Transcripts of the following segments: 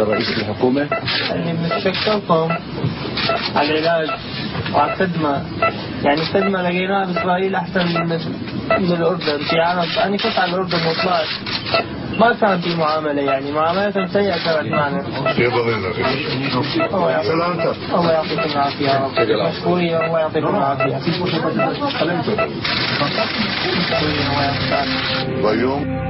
رئيس الحكومة؟ يعني بنتشكركم على العلاج وعلى الخدمة يعني الخدمة لقيناها بإسرائيل أحسن من من الأردن في عالم أنا كنت على الأردن وطلعت ما كان في معاملة يعني معاملتهم سيئة كانت معنا الله يعطيكم الله يعطيكم العافية يا رب مشكورين الله يعطيكم العافية مشكورين الله يعطيكم ويوم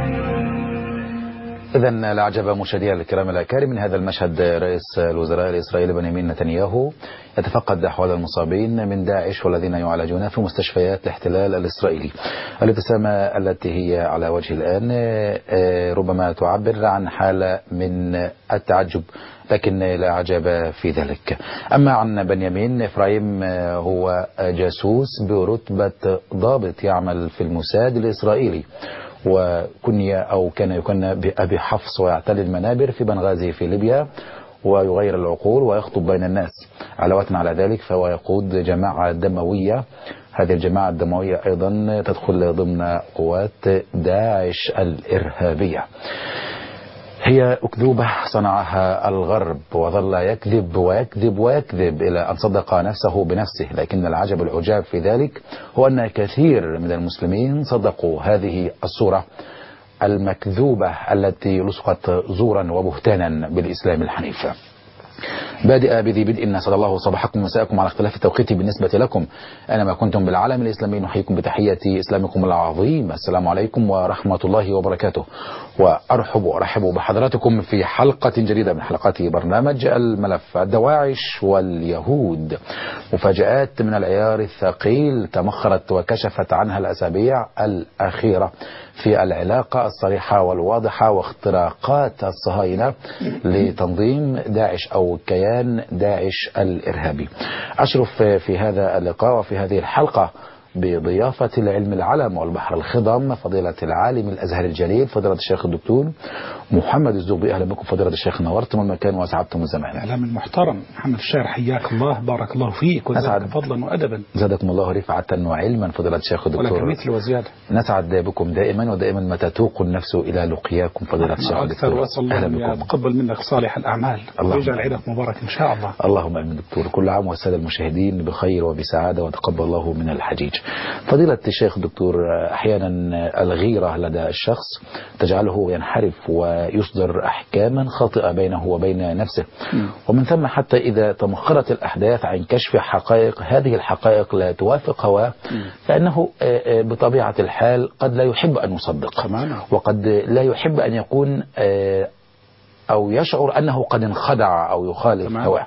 إذا لا عجب مشاهدينا الكرام الأكارم من هذا المشهد رئيس الوزراء الإسرائيلي بنيامين نتنياهو يتفقد أحوال المصابين من داعش والذين يعالجون في مستشفيات الاحتلال الإسرائيلي الابتسامة التي هي على وجه الآن آه، ربما تعبر عن حالة من التعجب لكن لا عجب في ذلك أما عن بنيامين إفرايم آه، هو جاسوس برتبة ضابط يعمل في الموساد الإسرائيلي وكني أو كان يكنى بأبي حفص ويعتلي المنابر في بنغازي في ليبيا ويغير العقول ويخطب بين الناس علاوة على ذلك فهو يقود جماعة دموية هذه الجماعة الدموية أيضا تدخل ضمن قوات داعش الإرهابية هي أكذوبة صنعها الغرب وظل يكذب ويكذب ويكذب إلى أن صدق نفسه بنفسه لكن العجب العجاب في ذلك هو أن كثير من المسلمين صدقوا هذه الصورة المكذوبة التي لصقت زورا وبهتانا بالإسلام الحنيف بادئ بذي بدء أسأل الله صباحكم ومساءكم على اختلاف التوقيت بالنسبة لكم أينما كنتم بالعالم الإسلامي نحييكم بتحية إسلامكم العظيم السلام عليكم ورحمة الله وبركاته وأرحب وأرحب بحضراتكم في حلقة جديدة من حلقات برنامج الملف الدواعش واليهود مفاجآت من العيار الثقيل تمخرت وكشفت عنها الأسابيع الأخيرة في العلاقة الصريحة والواضحة واختراقات الصهاينة لتنظيم داعش أو كيان داعش الإرهابي أشرف في هذا اللقاء وفي هذه الحلقة بضيافة العلم العلم والبحر الخضم فضيلة العالم الأزهر الجليل فضيلة الشيخ الدكتور محمد الزغبي أهلا بكم فضيلة الشيخ نورتم المكان وأسعدتم الزمان الإعلام المحترم محمد الشاعر حياك الله بارك الله فيك أسعد. وزادك فضلا وأدبا زادكم الله رفعة وعلما فضيلة الشيخ ولك الدكتور مثل وزيادة نسعد بكم دائما ودائما ما تتوق النفس إلى لقياكم فضيلة الشيخ أكثر الدكتور وأسأل الله أهلا أن بكم يتقبل منك صالح الأعمال اللهم ويجعل آمين. عيدك مبارك إن شاء الله اللهم امين دكتور كل عام والساده المشاهدين بخير وبسعاده وتقبل الله من الحجيج. فضيله الشيخ دكتور احيانا الغيره لدى الشخص تجعله ينحرف ويصدر احكاما خاطئه بينه وبين نفسه. ومن ثم حتى اذا تمخرت الاحداث عن كشف حقائق هذه الحقائق لا توافق هواه فانه آه، آه، بطبيعه الحال قد لا يحب ان يصدق تماما. وقد لا يحب ان يكون آه، أو يشعر أنه قد انخدع أو يخالف تمام. هواه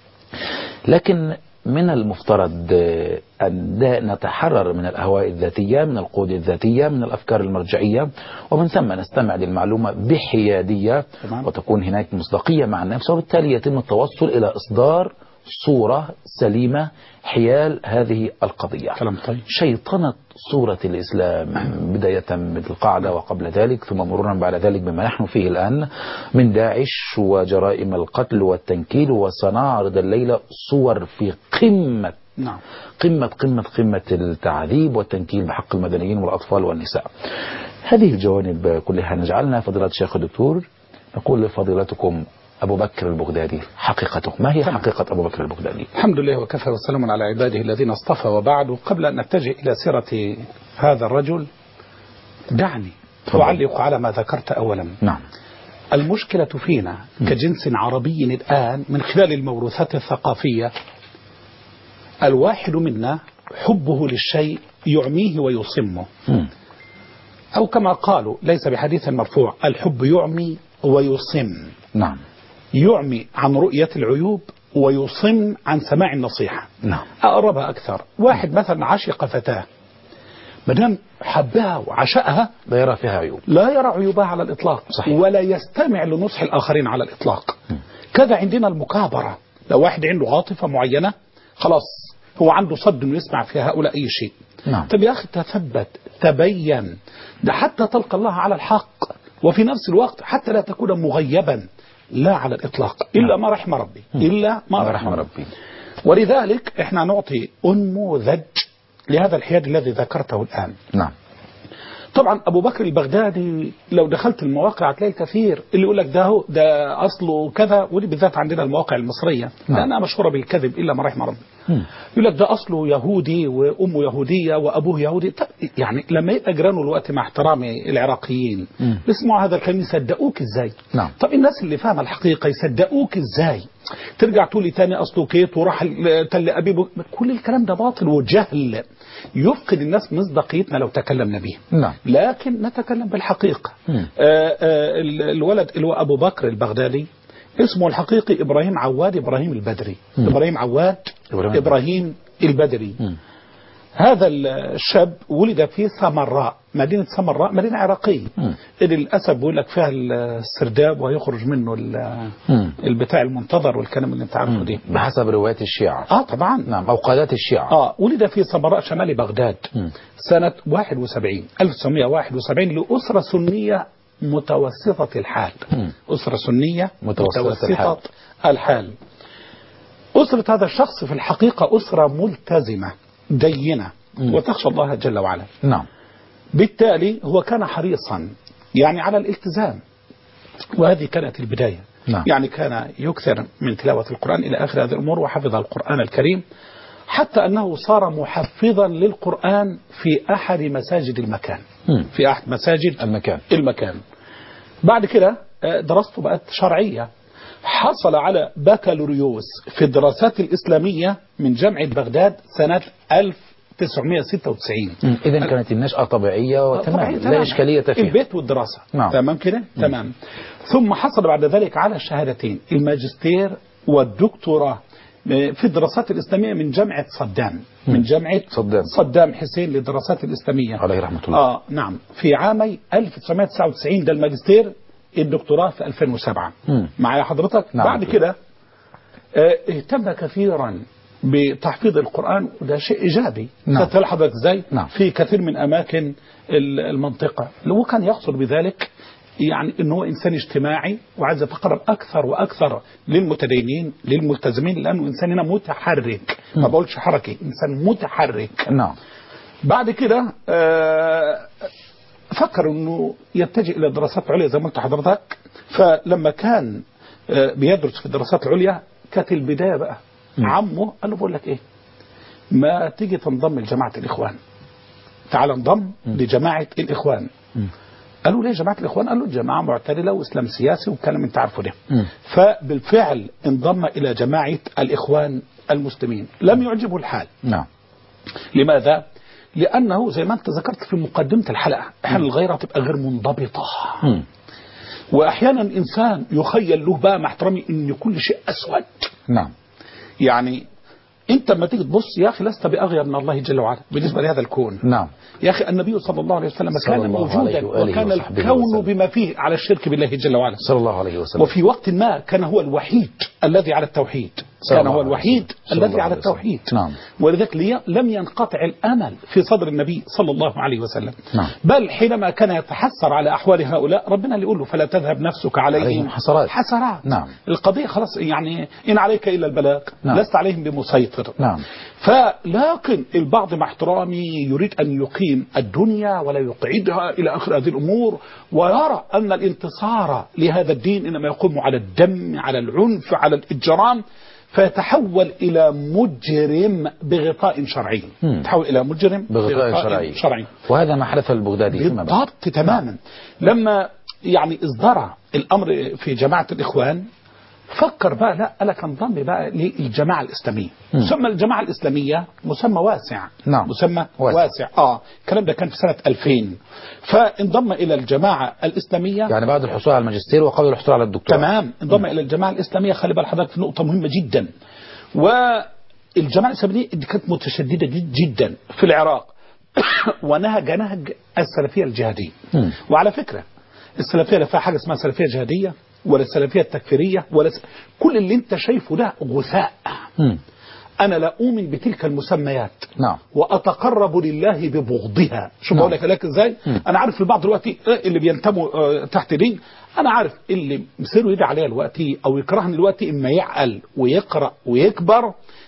لكن من المفترض آه، أن دا- نتحرر من الأهواء الذاتية من القود الذاتية من الأفكار المرجعية ومن ثم نستمع للمعلومة بحيادية تمام. وتكون هناك مصداقية مع النفس وبالتالي يتم التوصل إلى إصدار صورة سليمة حيال هذه القضية كلام طيب شيطنة صورة الإسلام بداية بالقاعدة وقبل ذلك ثم مرورا بعد ذلك بما نحن فيه الآن من داعش وجرائم القتل والتنكيل وسنعرض الليلة صور في قمة نعم قمة قمة قمة التعذيب والتنكيل بحق المدنيين والأطفال والنساء هذه الجوانب كلها نجعلنا فضيلة الشيخ الدكتور نقول لفضيلتكم أبو بكر البغدادي حقيقته ما هي حقيقة أبو بكر البغدادي الحمد لله وكفى وسلام على عباده الذين اصطفى وبعد قبل أن نتجه إلى سيرة هذا الرجل دعني تفضل. أعلق على ما ذكرت أولا نعم المشكلة فينا كجنس عربي الآن من خلال الموروثات الثقافية الواحد منا حبه للشيء يعميه ويصمه مم. أو كما قالوا ليس بحديث مرفوع الحب يعمي ويصم نعم يعمي عن رؤية العيوب ويصم عن سماع النصيحة نعم أقربها أكثر واحد مثلا عشق فتاة مدام حبها وعشقها لا يرى فيها عيوب لا يرى عيوبها على الإطلاق صحيح. ولا يستمع لنصح الآخرين على الإطلاق كذا عندنا المكابرة لو واحد عنده عاطفة معينة خلاص هو عنده صد انه يسمع في هؤلاء أي شيء نعم. طب يا أخي تثبت تبين ده حتى تلقى الله على الحق وفي نفس الوقت حتى لا تكون مغيبا لا على الإطلاق إلا ما رحم ربي إلا ما ما رحم رحم ربي ربي ولذلك احنا نعطي أنموذج لهذا الحياد الذي ذكرته الآن نعم طبعا ابو بكر البغدادي لو دخلت المواقع هتلاقي الكثير اللي يقول لك ده هو ده اصله كذا ودي بالذات عندنا المواقع المصريه نعم. لانها مشهوره بالكذب الا ما رحم ربي مم. يقول لك ده اصله يهودي وامه يهوديه وابوه يهودي طب يعني لما يبقى جيرانه الوقت مع احترامي العراقيين مم. بيسمعوا هذا الكلام يصدقوك ازاي؟ نعم. طب الناس اللي فاهمه الحقيقه يصدقوك ازاي؟ ترجع تقول لي تاني اصله كيت وراح ال- تل ابيب كل الكلام ده باطل وجهل يفقد الناس مصداقيتنا لو تكلمنا به نعم لكن نتكلم بالحقيقة مم. آه آه ال- الولد اللي هو أبو بكر البغدادي اسمه الحقيقي إبراهيم عواد إبراهيم البدري مم. إبراهيم عواد إبراهيم إبراهيم البدري مم. هذا الشاب ولد في سمراء مدينة سمراء مدينة عراقية مم. اللي للأسف بيقول لك فيها السرداب ويخرج منه ال- مم. البتاع المنتظر والكلام اللي انت عارفه دي بحسب رواية الشيعة اه طبعا نعم أو قادات الشيعة اه ولد في سمراء شمال بغداد مم. سنة 71 1971 لأسرة سنية متوسطة الحال مم. أسرة سنية متوسطة الحال. الحال أسرة هذا الشخص في الحقيقة أسرة ملتزمة دينة مم. وتخشى الله جل وعلا نعم بالتالي هو كان حريصا يعني على الالتزام وهذه كانت البداية نعم. يعني كان يكثر من تلاوة القرآن إلى آخر هذه الأمور وحفظ القرآن الكريم حتى أنه صار محفظا للقرآن في أحد مساجد المكان مم. في أحد مساجد المكان المكان بعد كده آه، دراسته بقت شرعية حصل على بكالوريوس في الدراسات الإسلامية من جامعة بغداد سنة 1996 إذا كانت النشأة طبيعية وتمام طبيعي لا تمام. إشكالية فيها البيت والدراسة نعم. تمام كده تمام ثم حصل بعد ذلك على الشهادتين الماجستير والدكتوراه في الدراسات الإسلامية من جامعة صدام من جامعة صدام. صدام حسين للدراسات الإسلامية عليه رحمة الله آه نعم في عامي 1999 ده الماجستير الدكتوراه في 2007 مم. معايا حضرتك نعم. بعد كده آه، اهتم كثيرا بتحفيظ القرآن وده شيء إيجابي نعم. خدت بالك حضرتك إزاي نعم. في كثير من أماكن ال- المنطقة هو كان يقصد بذلك يعني انه هو انسان اجتماعي وعايز يتقرب اكثر واكثر للمتدينين للملتزمين لانه انسان هنا متحرك ما بقولش حركي انسان متحرك نعم بعد كده آه، فكر انه يتجه الى الدراسات العليا زي ما قلت لحضرتك فلما كان آه، بيدرس في الدراسات العليا كانت البدايه بقى عمه قال له بقول لك ايه ما تيجي تنضم لجماعه الاخوان تعال انضم لجماعه الاخوان قالوا ليه جماعه الاخوان قالوا جماعه معتدله واسلام سياسي والكلام انت عارفه ده مم. فبالفعل انضم الى جماعه الاخوان المسلمين لم يعجبه الحال نعم لماذا؟ لأنه زي ما أنت ذكرت في مقدمة الحلقة أحيانا الغيرة تبقى غير منضبطة مم. وأحيانا إنسان يخيل له بقى مع احترامي إن كل شيء أسود نعم يعني أنت لما تيجي تبص يا أخي لست بأغير من الله جل وعلا بالنسبة لهذا الكون نعم يا أخي النبي صلى الله عليه وسلم صلى كان الله عليه موجودا وآله وكان وصحبه الكون وسلم. بما فيه على الشرك بالله جل وعلا صلى الله عليه وسلم وفي وقت ما كان هو الوحيد الذي على التوحيد صلى كان الله هو عليه الوحيد وسلم. صلى الذي الله على عليه وسلم. التوحيد نعم. ولذلك لي- لم ينقطع الأمل في صدر النبي صلى الله عليه وسلم نعم. بل حينما كان يتحسر على أحوال هؤلاء ربنا اللي يقول له فلا تذهب نفسك عليهم عليهم حسرات. حسرات نعم. القضية خلاص يعني إن عليك إلا البلاغ نعم. لست عليهم بمسيطر نعم فلكن البعض مع احترامي يريد أن يقيم الدنيا ولا يقعدها إلى آخر هذه الأمور ويرى أن الانتصار لهذا الدين إنما يقوم على الدم على العنف على الإجرام فيتحول إلى مجرم بغطاء شرعي مم. تحول إلى مجرم بغطاء شرعي شرعي وهذا ما حدث البغدادي فيما بعد بالضبط تماما لما يعني اصدر الامر في جماعه الاخوان فكر بقى لا قال لك انضم بقى للجماعه الاسلاميه مم. مسمى الجماعه الاسلاميه مسمى واسع نعم. مسمى واسع. واسع, واسع. اه الكلام ده كان في سنه 2000 فانضم الى الجماعه الاسلاميه يعني بعد الحصول على الماجستير وقبل الحصول على الدكتوراه تمام انضم الى الجماعه الاسلاميه خلي بال حضرتك في نقطه مهمه جدا والجماعه الاسلاميه دي كانت متشدده جد- جدا في العراق ونهج نهج السلفيه الجهاديه مم. وعلى فكره السلفيه لا فيها حاجه اسمها سلفيه جهاديه ولا السلفيه التكفيريه ولا س... كل اللي انت شايفه ده غثاء مم. انا لا اؤمن بتلك المسميات نعم واتقرب لله ببغضها شوف نعم. بقول لك لك ازاي مم. انا عارف البعض دلوقتي آه، اللي بينتموا آه، تحت دين انا عارف اللي مصيره يدعي عليا دلوقتي او يكرهني دلوقتي اما يعقل ويقرا ويكبر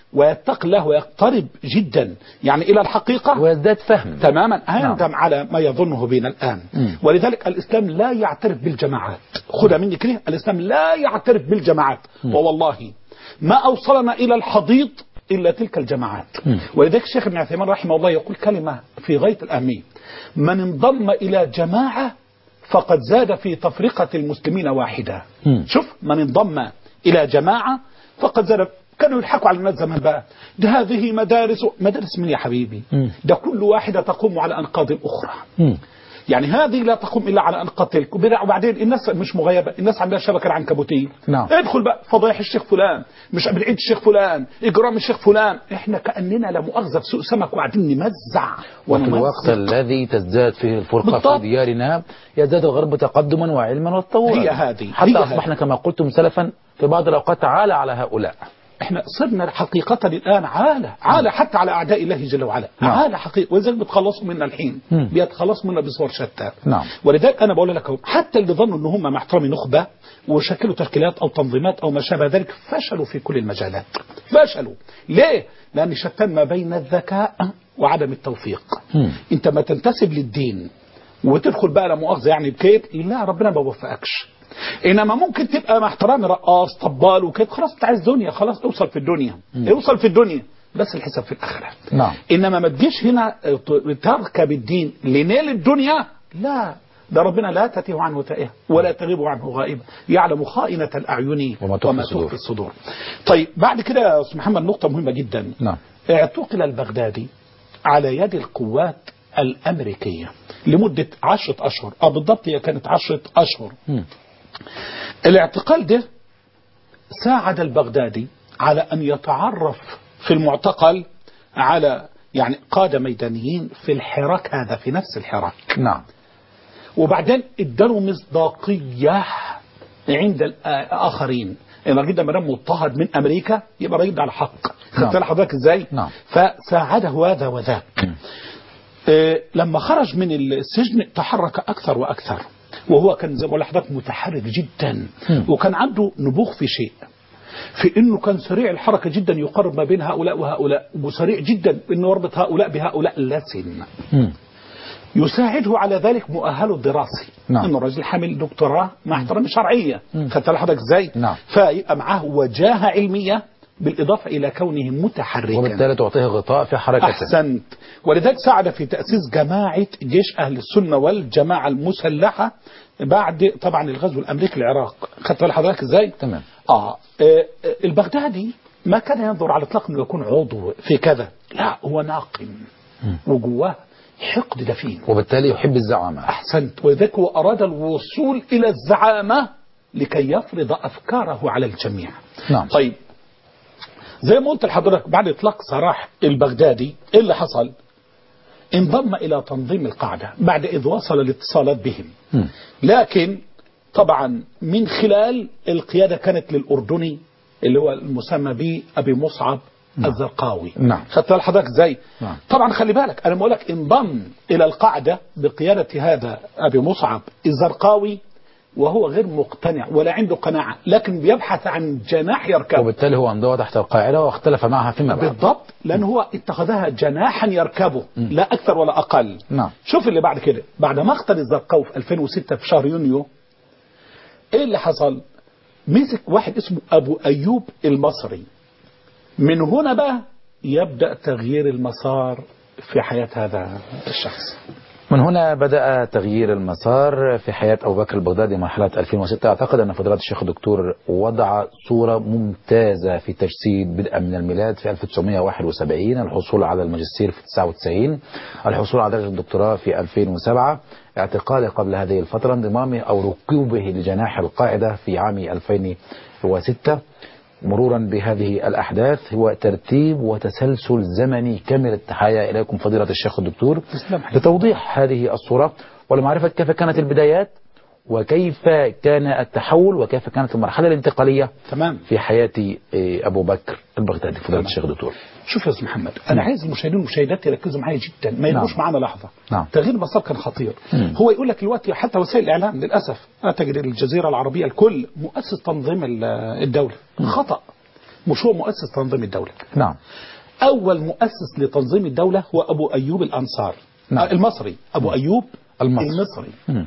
ويتقي الله ويقترب جدا يعني إلى الحقيقة ويزداد فهم تماما هيندم على ما يظنه بنا الآن مم. ولذلك الإسلام لا يعترف بالجماعات خذها مني كده الإسلام لا يعترف بالجماعات ووالله ما أوصلنا إلى الحضيض إلا تلك الجماعات مم. ولذلك الشيخ ابن عثيمين رحمه الله يقول كلمة في غاية الأهمية من انضم إلى جماعة فقد زاد في تفرقة المسلمين واحدة مم. شوف من انضم إلى جماعة فقد زاد كانوا يضحكوا على الناس زمان بقى ده هذه مدارس مدارس من يا حبيبي مم. ده كل واحدة تقوم على أنقاض الأخرى مم. يعني هذه لا تقوم إلا على أنقاض تلك وبدع- وبعدين الناس مش مغيبة الناس عندها شبكة العنكبوتية نعم. ادخل بقى فضايح الشيخ فلان مش بالعيد الشيخ فلان إجرام الشيخ فلان احنا كأننا لا مؤاخذة في سوق سمك وقاعدين نمزع وفي ونمزق. الوقت الذي تزداد فيه الفرقة بالضبط. في ديارنا يزداد الغرب تقدما وعلما وتطورا هي هذه. حتى هي أصبحنا كما قلتم سلفا في بعض الأوقات عالى على هؤلاء احنا صرنا حقيقة الآن عالة عالة حتى على أعداء الله جل وعلا نعم. عالة حقيقة ولذلك بتخلصوا منا الحين مم. بيتخلصوا منا بصور شتى نعم. ولذلك أنا بقول لك أهو، حتى اللي ظنوا أن هم مع احترامي نخبة وشكلوا تشكيلات أو تنظيمات أو ما شابه ذلك فشلوا في كل المجالات فشلوا ليه؟ لأن شتان ما بين الذكاء وعدم التوفيق مم. أنت ما تنتسب للدين وتدخل بقى لا مؤاخذة يعني بكيت لا ربنا ما بيوفقكش انما ممكن تبقى مع احترامي رقاص طبال وكده خلاص انت عايز دنيا خلاص اوصل في الدنيا اوصل في الدنيا بس الحساب في الاخره نعم. انما ما تجيش هنا ت- تركب الدين لنيل الدنيا لا ده ربنا لا تتيه عنه تائه ولا تغيب عنه غائبة يعلم خائنة الأعين وما تخفي الصدور. تخفي الصدور طيب بعد كده يا أستاذ محمد نقطة مهمة جدا نعم. اعتقل البغدادي على يد القوات الأمريكية لمدة عشرة أشهر أو بالضبط هي كانت عشرة أشهر مم. الاعتقال ده ساعد البغدادي على أن يتعرف في المعتقل على يعني قادة ميدانيين في الحراك هذا في نفس الحراك نعم وبعدين اداله مصداقية عند الآخرين ان الراجل ده ما دام مضطهد من امريكا يبقى الراجل ده على حق خدت نعم. بالك حضرتك ازاي؟ نعم. فساعده هذا وذاك آه، لما خرج من السجن تحرك اكثر واكثر وهو كان زي ما بقول لحضرتك متحرك جدا مم. وكان عنده نبوغ في شيء في انه كان سريع الحركه جدا يقرب ما بين هؤلاء وهؤلاء وسريع جدا انه يربط هؤلاء بهؤلاء لسن مم. يساعده على ذلك مؤهله الدراسي نعم. انه الراجل حامل دكتوراه مع احترام شرعيه خدت حضرتك ازاي نعم. فيبقى معاه وجاهه علميه بالاضافه الى كونه متحركا وبالتالي تعطيه غطاء في حركته احسنت ولذلك ساعد في تاسيس جماعه جيش اهل السنه والجماعه المسلحه بعد طبعا الغزو الامريكي العراق خدت بال حضرتك ازاي تمام. اه آه، آه، البغدادي ما كان ينظر على الاطلاق انه يكون عضو في كذا لا هو ناقم وجواه حقد دفين وبالتالي يحب الزعامة أحسنت ولذلك هو أراد الوصول إلى الزعامة لكي يفرض أفكاره على الجميع نعم. طيب زي ما قلت لحضرتك بعد إطلاق سراح البغدادي إيه اللي حصل انضم إلى تنظيم القاعدة بعد إذ وصل الاتصالات بهم مم. لكن طبعا من خلال القيادة كانت للأردني اللي هو المسمى به أبي مصعب الزرقاوي نعم. خدت بال حضرتك ازاي نعم. طبعا خلي بالك انا بقول لك انضم الى القاعده بقياده هذا ابي مصعب الزرقاوي وهو غير مقتنع ولا عنده قناعه لكن بيبحث عن جناح يركبه وبالتالي هو انضوى تحت القاعدة واختلف معها فيما بعد بالضبط لان هو اتخذها جناحا يركبه لا اكثر ولا اقل نعم. شوف اللي بعد كده بعد مقتل الزرقاوي في 2006 في شهر يونيو ايه اللي حصل مسك واحد اسمه ابو ايوب المصري من هنا بقى يبدا تغيير المسار في حياه هذا الشخص من هنا بدأ تغيير المسار في حياة أبو بكر البغدادي مرحلة 2006 أعتقد أن فضيلة الشيخ الدكتور وضع صورة ممتازة في تجسيد بدءا من الميلاد في 1971 الحصول على الماجستير في 99 الحصول على درجة الدكتوراه في 2007 اعتقاله قبل هذه الفترة انضمامه أو ركوبه لجناح القاعدة في عام 2006 مرورا بهذه الأحداث هو ترتيب وتسلسل زمني كامل التحايا إليكم فضيلة الشيخ الدكتور تسلم حبيبي. لتوضيح هذه الصورة ولمعرفة كيف كانت البدايات وكيف كان التحول وكيف كانت المرحلة الانتقالية تمام في حياة إيه، أبو بكر البغدادي فضيلة تمام. الشيخ الدكتور شوف يا استاذ محمد انا عايز المشاهدين والمشاهدات يركزوا معايا جدا ما يلقوش نعم. معانا لحظه نعم. تغيير المسار كان خطير مم. هو يقول لك دلوقتي حتى وسائل الاعلام للاسف تجد الجزيره العربيه الكل مؤسس تنظيم ال- الدوله خطا مش هو مؤسس تنظيم الدولة نعم أول مؤسس لتنظيم الدولة هو أبو أيوب الأنصار نعم. آه، المصري أبو أيوب المصري. المصري مم.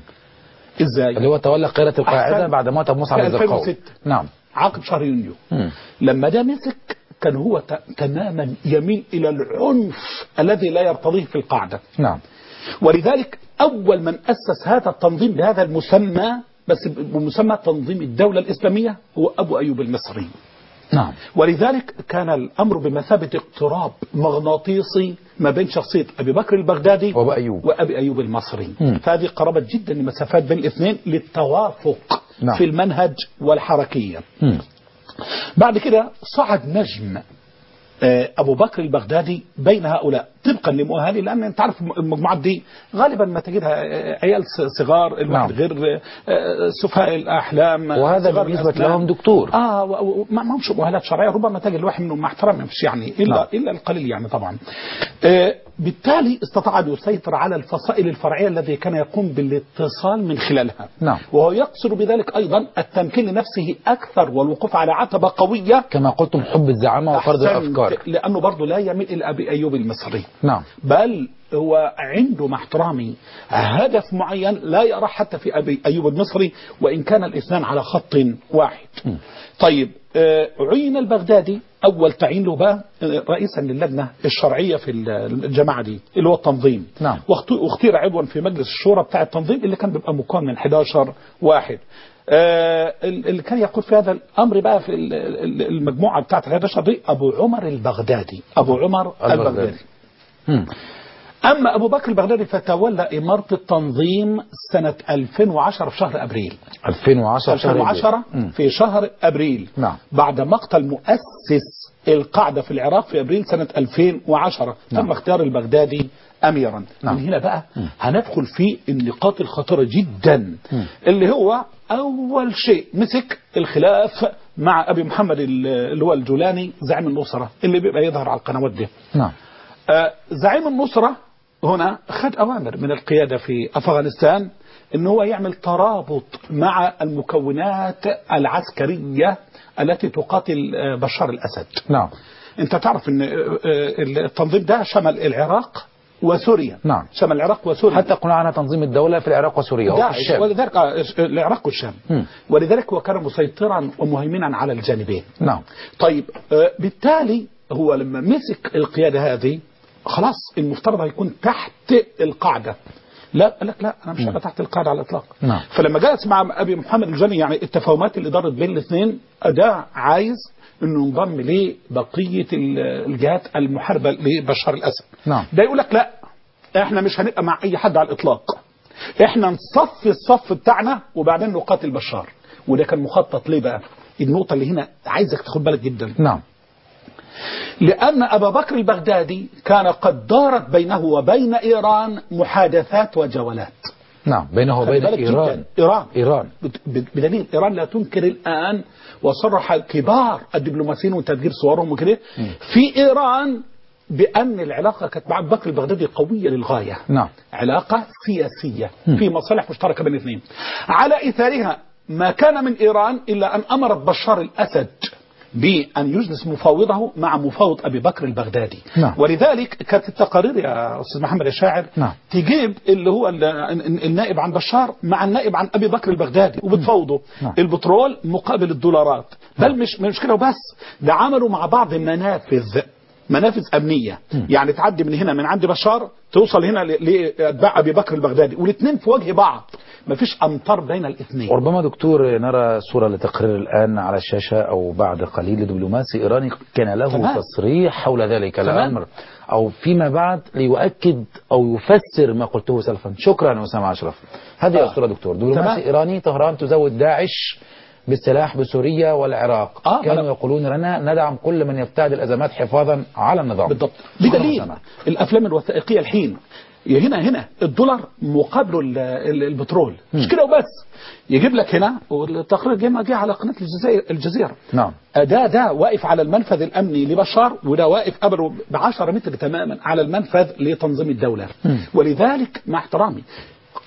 إزاي اللي هو تولى قيادة القاعدة أحسن. بعد موت أبو مصعب في الزرقاوي 2006. نعم عقب شهر يونيو مم. لما ده مسك كان هو ت- تماما يميل إلى العنف الذي لا يرتضيه في القاعدة نعم ولذلك أول من أسس هذا التنظيم بهذا المسمى بس بمسمى تنظيم الدولة الإسلامية هو أبو أيوب المصري نعم ولذلك كان الأمر بمثابة اقتراب مغناطيسي ما بين شخصية أبي بكر البغدادي وأبو أيوب. وأبي أيوب المصري مم. فهذه قربت جدا المسافات بين الاثنين للتوافق نعم. في المنهج والحركية مم. بعد كده صعد نجم آه، أبو بكر البغدادي بين هؤلاء طبقا لمؤهله لأن أنت عارف المجموعات دي غالبا ما تجدها آه، عيال ص- صغار الواحد نعم. غير آه، سفهاء الأحلام وهذا صغار بالنسبة الأسنان. لهم دكتور. اه و- و- ما ما همش مؤهلات شرعيه ربما تجد الواحد منهم مع احترامي مش يعني الا نعم. الا القليل يعني طبعا. آه بالتالي استطاع ان يسيطر على الفصائل الفرعيه التي كان يقوم بالاتصال من خلالها. نعم. وهو يقصد بذلك ايضا التمكين لنفسه اكثر والوقوف على عتبه قويه كما قلتم حب الزعامة وفرض أحسنت، الأفكار لانه برضه لا يميل الى ابي ايوب المصري. نعم بل هو عنده مع احترامي هدف معين لا يراه حتى في ابي ايوب المصري وان كان الاثنان على خط واحد. طيب آه، عين البغدادي اول تعيين له بقى آه، رئيسا للجنه الشرعيه في الجماعه دي اللي هو التنظيم. نعم. واخت- واختير عضوا في مجلس الشورى بتاع التنظيم اللي كان بيبقى مكون من 11 واحد. آه، اللي كان يقول في هذا الامر بقى في ال- ال- المجموعه بتاعت ال 11 دي ابو عمر البغدادي ابو عمر البغدادي. البغدادي مم. أما أبو بكر البغدادي فتولى إمارة التنظيم سنة 2010 في شهر أبريل 2010 شهر 2010 مم. في شهر أبريل نعم. بعد مقتل مؤسس القاعدة في العراق في أبريل سنة 2010 نعم. تم اختيار البغدادي أميرا نعم. من هنا بقى هندخل في النقاط الخطيرة جدا اللي هو أول شيء مسك الخلاف مع أبي محمد ال- اللي هو الجولاني زعيم النصرة اللي بيبقى يظهر على القنوات دي نعم آه، زعيم النصرة هنا خد أوامر من القيادة في أفغانستان أن هو يعمل ترابط مع المكونات العسكرية التي تقاتل آه، بشار الأسد نعم أنت تعرف أن آه، آه، التنظيم ده شمل العراق وسوريا نعم. شمل العراق وسوريا حتى قلنا عنها تنظيم الدولة في العراق وسوريا وفي داعش الشام ولذلك آه، العراق والشام مم. ولذلك هو كان مسيطرا ومهيمنا على الجانبين نعم طيب آه، بالتالي هو لما مسك القيادة هذه خلاص المفترض هيكون تحت القاعدة لا قال لك لا انا مش هبقى تحت القاعده على الاطلاق نعم. فلما جلس مع ابي محمد الجني يعني التفاهمات اللي دارت بين الاثنين ده عايز انه ينضم لبقيه ال- الجهات المحاربه لبشار الاسد نعم. ده يقول لك لا احنا مش هنبقى مع اي حد على الاطلاق احنا نصفي الصف بتاعنا وبعدين نقاتل بشار وده كان مخطط ليه بقى النقطه اللي هنا عايزك تاخد بالك جدا نعم لأن أبا بكر البغدادي كان قد دارت بينه وبين إيران محادثات وجولات نعم بينه خلي وبين بالك إيران جداً. إيران إيران بت- بت- بدليل إيران لا تنكر الآن وصرح كبار الدبلوماسيين وتدبير صورهم وكده في إيران بأن العلاقة كانت مع أبو بكر البغدادي قوية للغاية نعم علاقة سياسية في مصالح مشتركة بين الاثنين على إثارها ما كان من إيران إلا أن أمرت بشار الأسد بأن يجلس مفاوضه مع مفاوض أبي بكر البغدادي نعم. ولذلك كانت التقارير يا أستاذ محمد الشاعر نعم. تجيب اللي هو ال- ال- النائب عن بشار مع النائب عن أبي بكر البغدادي وبتفاوضوا نعم. البترول مقابل الدولارات بل مش مش كده وبس ده عملوا مع بعض منافذ منافذ امنيه يعني تعدي من هنا من عند بشار توصل هنا ل- لاتباع ابي بكر البغدادي والاثنين في وجه بعض مفيش امطار بين الاثنين وربما دكتور نرى صورة لتقرير الآن على الشاشة أو بعد قليل لدبلوماسي إيراني كان له تمام. تصريح حول ذلك تمام. الأمر أو فيما بعد ليؤكد أو يفسر ما قلته سلفا شكرا أسامة أشرف هذه آه. الصورة دكتور دبلوماسي تمام. إيراني طهران تزود داعش بالسلاح بسوريا والعراق آه، كانوا أنا- يقولون لنا ندعم كل من يبتعد الأزمات حفاظا على النظام بالضبط شكراً بدليل أسامة. الافلام الوثائقيه الحين هنا هنا الدولار مقابله ال- ال- البترول مش كده وبس يجيب لك هنا والتقرير جه ما جه على قناه الجزائر الجزيره نعم ده ده واقف على المنفذ الامني لبشار وده واقف قبله ب 10 متر تماما على المنفذ لتنظيم الدوله ولذلك مع احترامي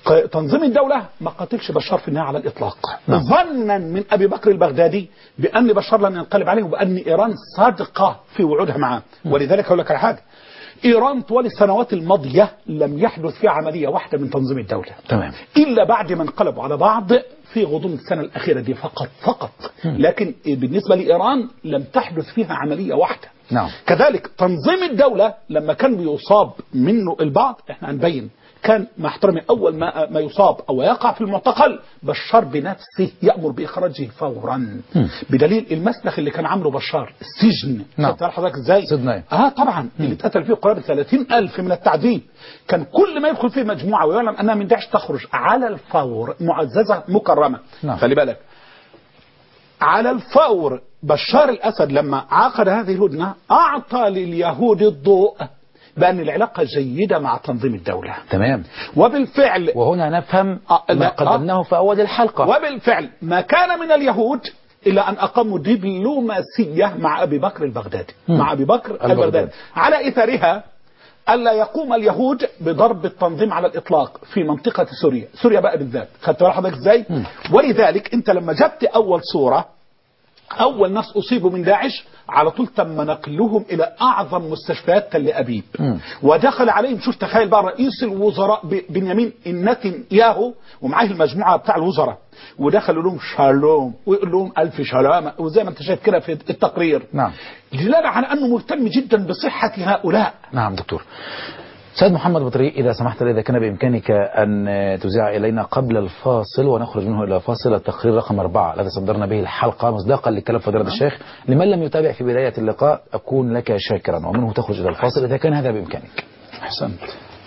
ق- تنظيم الدولة ما قاتلش بشار في النهاية على الإطلاق نعم. ظنا من أبي بكر البغدادي بأن بشار لن ينقلب عليه وبأن إيران صادقة في وعودها معه ولذلك أقول لك على حاجة إيران طوال السنوات الماضية لم يحدث فيها عملية واحدة من تنظيم الدولة تمام إلا بعد ما انقلبوا على بعض في غضون السنة الأخيرة دي فقط فقط لكن بالنسبة لإيران لم تحدث فيها عملية واحدة نعم. كذلك تنظيم الدولة لما كان بيصاب منه البعض احنا هنبين كان مع احترامي اول ما ما يصاب او يقع في المعتقل بشار بنفسه يامر باخراجه فورا بدليل المسلخ اللي كان عامله بشار السجن نعم. خدت بالك حضرتك ازاي؟ صدناه. اه طبعا اللي اتقتل فيه قرابه 30 الف من التعذيب كان كل ما يدخل فيه مجموعه ويعلم انها من داعش تخرج على الفور معززه مكرمه نعم. خلي بالك على الفور بشار الأسد لما عقد هذه الهدنة أعطى لليهود الضوء بأن العلاقة جيدة مع تنظيم الدولة تمام وبالفعل وهنا نفهم آه، ما لا، قدمناه في أول الحلقة وبالفعل ما كان من اليهود إلا أن أقاموا دبلوماسية مع أبي بكر البغدادي مم. مع أبي بكر البغدادي. البغدادي على إثرها ألا يقوم اليهود بضرب التنظيم على الإطلاق في منطقة سوريا سوريا بقى بالذات خدت بالك حضرتك إزاي ولذلك أنت لما جبت أول صورة أول ناس أصيبوا من داعش على طول تم نقلهم إلى أعظم مستشفيات تل أبيب مم. ودخل عليهم شوف تخيل بقى رئيس الوزراء ب- بنيامين النتنياهو ومعاه المجموعة بتاع الوزراء ودخلوا لهم شالوم ويقول لهم ألف سلامة وزي ما أنت شايف كده في التقرير نعم. دلالة على أنه مهتم جدا بصحة هؤلاء نعم دكتور سيد محمد بطريق إذا سمحت لي إذا كان بإمكانك أن تذيع إلينا قبل الفاصل ونخرج منه إلى فاصل التقرير رقم أربعة الذي صدرنا به الحلقة مصداقا لكلام فضيلة الشيخ لمن لم يتابع في بداية اللقاء أكون لك شاكرا ومنه تخرج إلى الفاصل إذا كان هذا بإمكانك أحسنت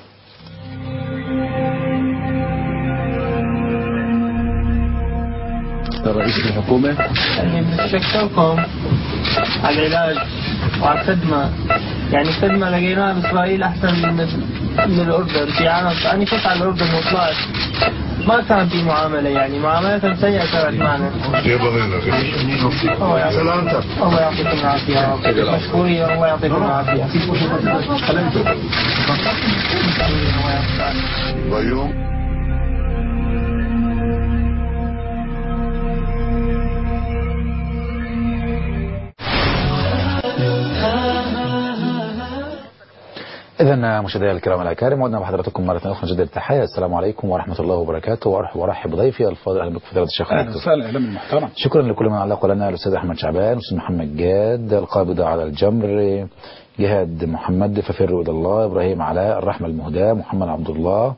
رئيس الحكومة يعني بنتشكركم على العلاج وعلى الخدمة يعني الخدمة لقيناها بإسرائيل أحسن من من الأردن في عالم أنا كنت على الأردن وطلعت ما كان في معاملة يعني معاملة سيئة كانت معنا يبغى لك الله يعطيكم سلامتك الله يعطيكم العافية يا رب مشكورين الله يعطيكم العافية بيوم إذا مشاهدينا الكرام الأكارم عدنا بحضراتكم مرة أخرى جديد التحية السلام عليكم ورحمة الله وبركاته وأرحب وأرحب بضيفي الفاضل أهلا بك فضيلة الشيخ أهلا الدكتور. وسهلا إعلام المحترم شكرا لكل من علق لنا الاستاذ احمد شعبان الاستاذ محمد جاد القابضه على الجمر جهاد محمد ففروا الى الله ابراهيم علاء الرحمه المهداه محمد عبد الله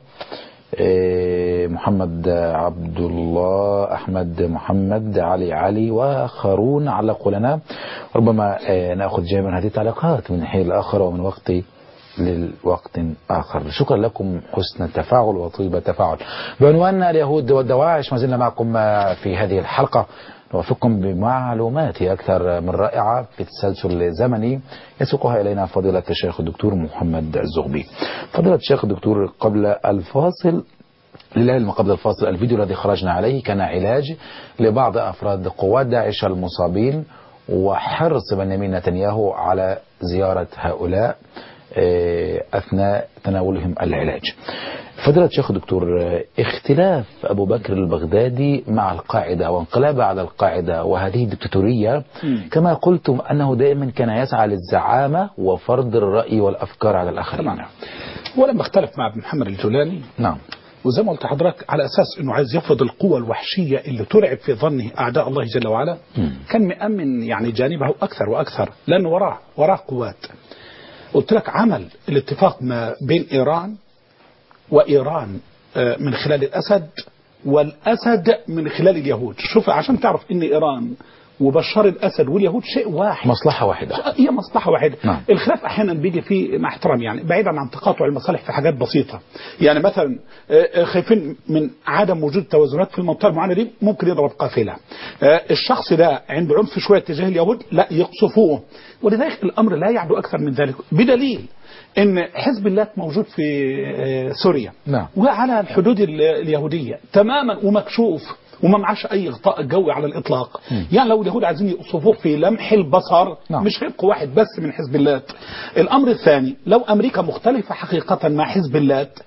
إيه، محمد عبد الله احمد محمد علي علي واخرون علقوا لنا ربما آه، ناخذ جانب من هذه التعليقات من حين لاخر ومن وقت للوقت آخر شكرا لكم حسن التفاعل وطيب التفاعل بعنوان اليهود والدواعش ما زلنا معكم في هذه الحلقة نوافقكم بمعلومات أكثر من رائعة في تسلسل زمني يسوقها إلينا فضيلة الشيخ الدكتور محمد الزغبي فضيلة الشيخ الدكتور قبل الفاصل للعلم قبل الفاصل الفيديو الذي خرجنا عليه كان علاج لبعض أفراد قوات داعش المصابين وحرص بنيامين نتنياهو على زيارة هؤلاء آه، أثناء تناولهم العلاج فضيلة الشيخ دكتور آه، اختلاف أبو بكر البغدادي مع القاعدة وانقلابه على القاعدة وهذه الدكتاتورية كما قلتم أنه دائما كان يسعى للزعامة وفرض الرأي والأفكار على الآخرين طبعا ولما اختلف مع ابن محمد الجولاني نعم وزي ما قلت لحضرتك على اساس انه عايز يفرض القوى الوحشيه اللي ترعب في ظنه اعداء الله جل وعلا كان مأمن يعني جانبه اكثر واكثر لانه وراه وراه قوات قلت لك عمل الاتفاق ما بين ايران وايران آه، من خلال الاسد والاسد من خلال اليهود شوف عشان تعرف ان ايران وبشار الاسد واليهود شيء واحد مصلحة واحدة هي مصلحة واحدة نعم. الخلاف أحيانا بيجي فيه مع احترام يعني بعيدا عن تقاطع المصالح في حاجات بسيطة يعني مثلا آه، آه، خايفين من عدم وجود توازنات في المنطقة المعينة دي ممكن يضرب قافلة آه، الشخص ده عنده عنف شوية تجاه اليهود لا يقصفوه ولذلك الأمر لا يعدو أكثر من ذلك بدليل ان حزب الله موجود في آه، سوريا نعم. وعلى الحدود ال- اليهودية تماما ومكشوف وما معاش اي غطاء جوي على الاطلاق يعني لو اليهود عايزين يقصفوه في لمح البصر نعم. مش هيبقى واحد بس من حزب الله الامر الثاني لو امريكا مختلفه حقيقه مع حزب الله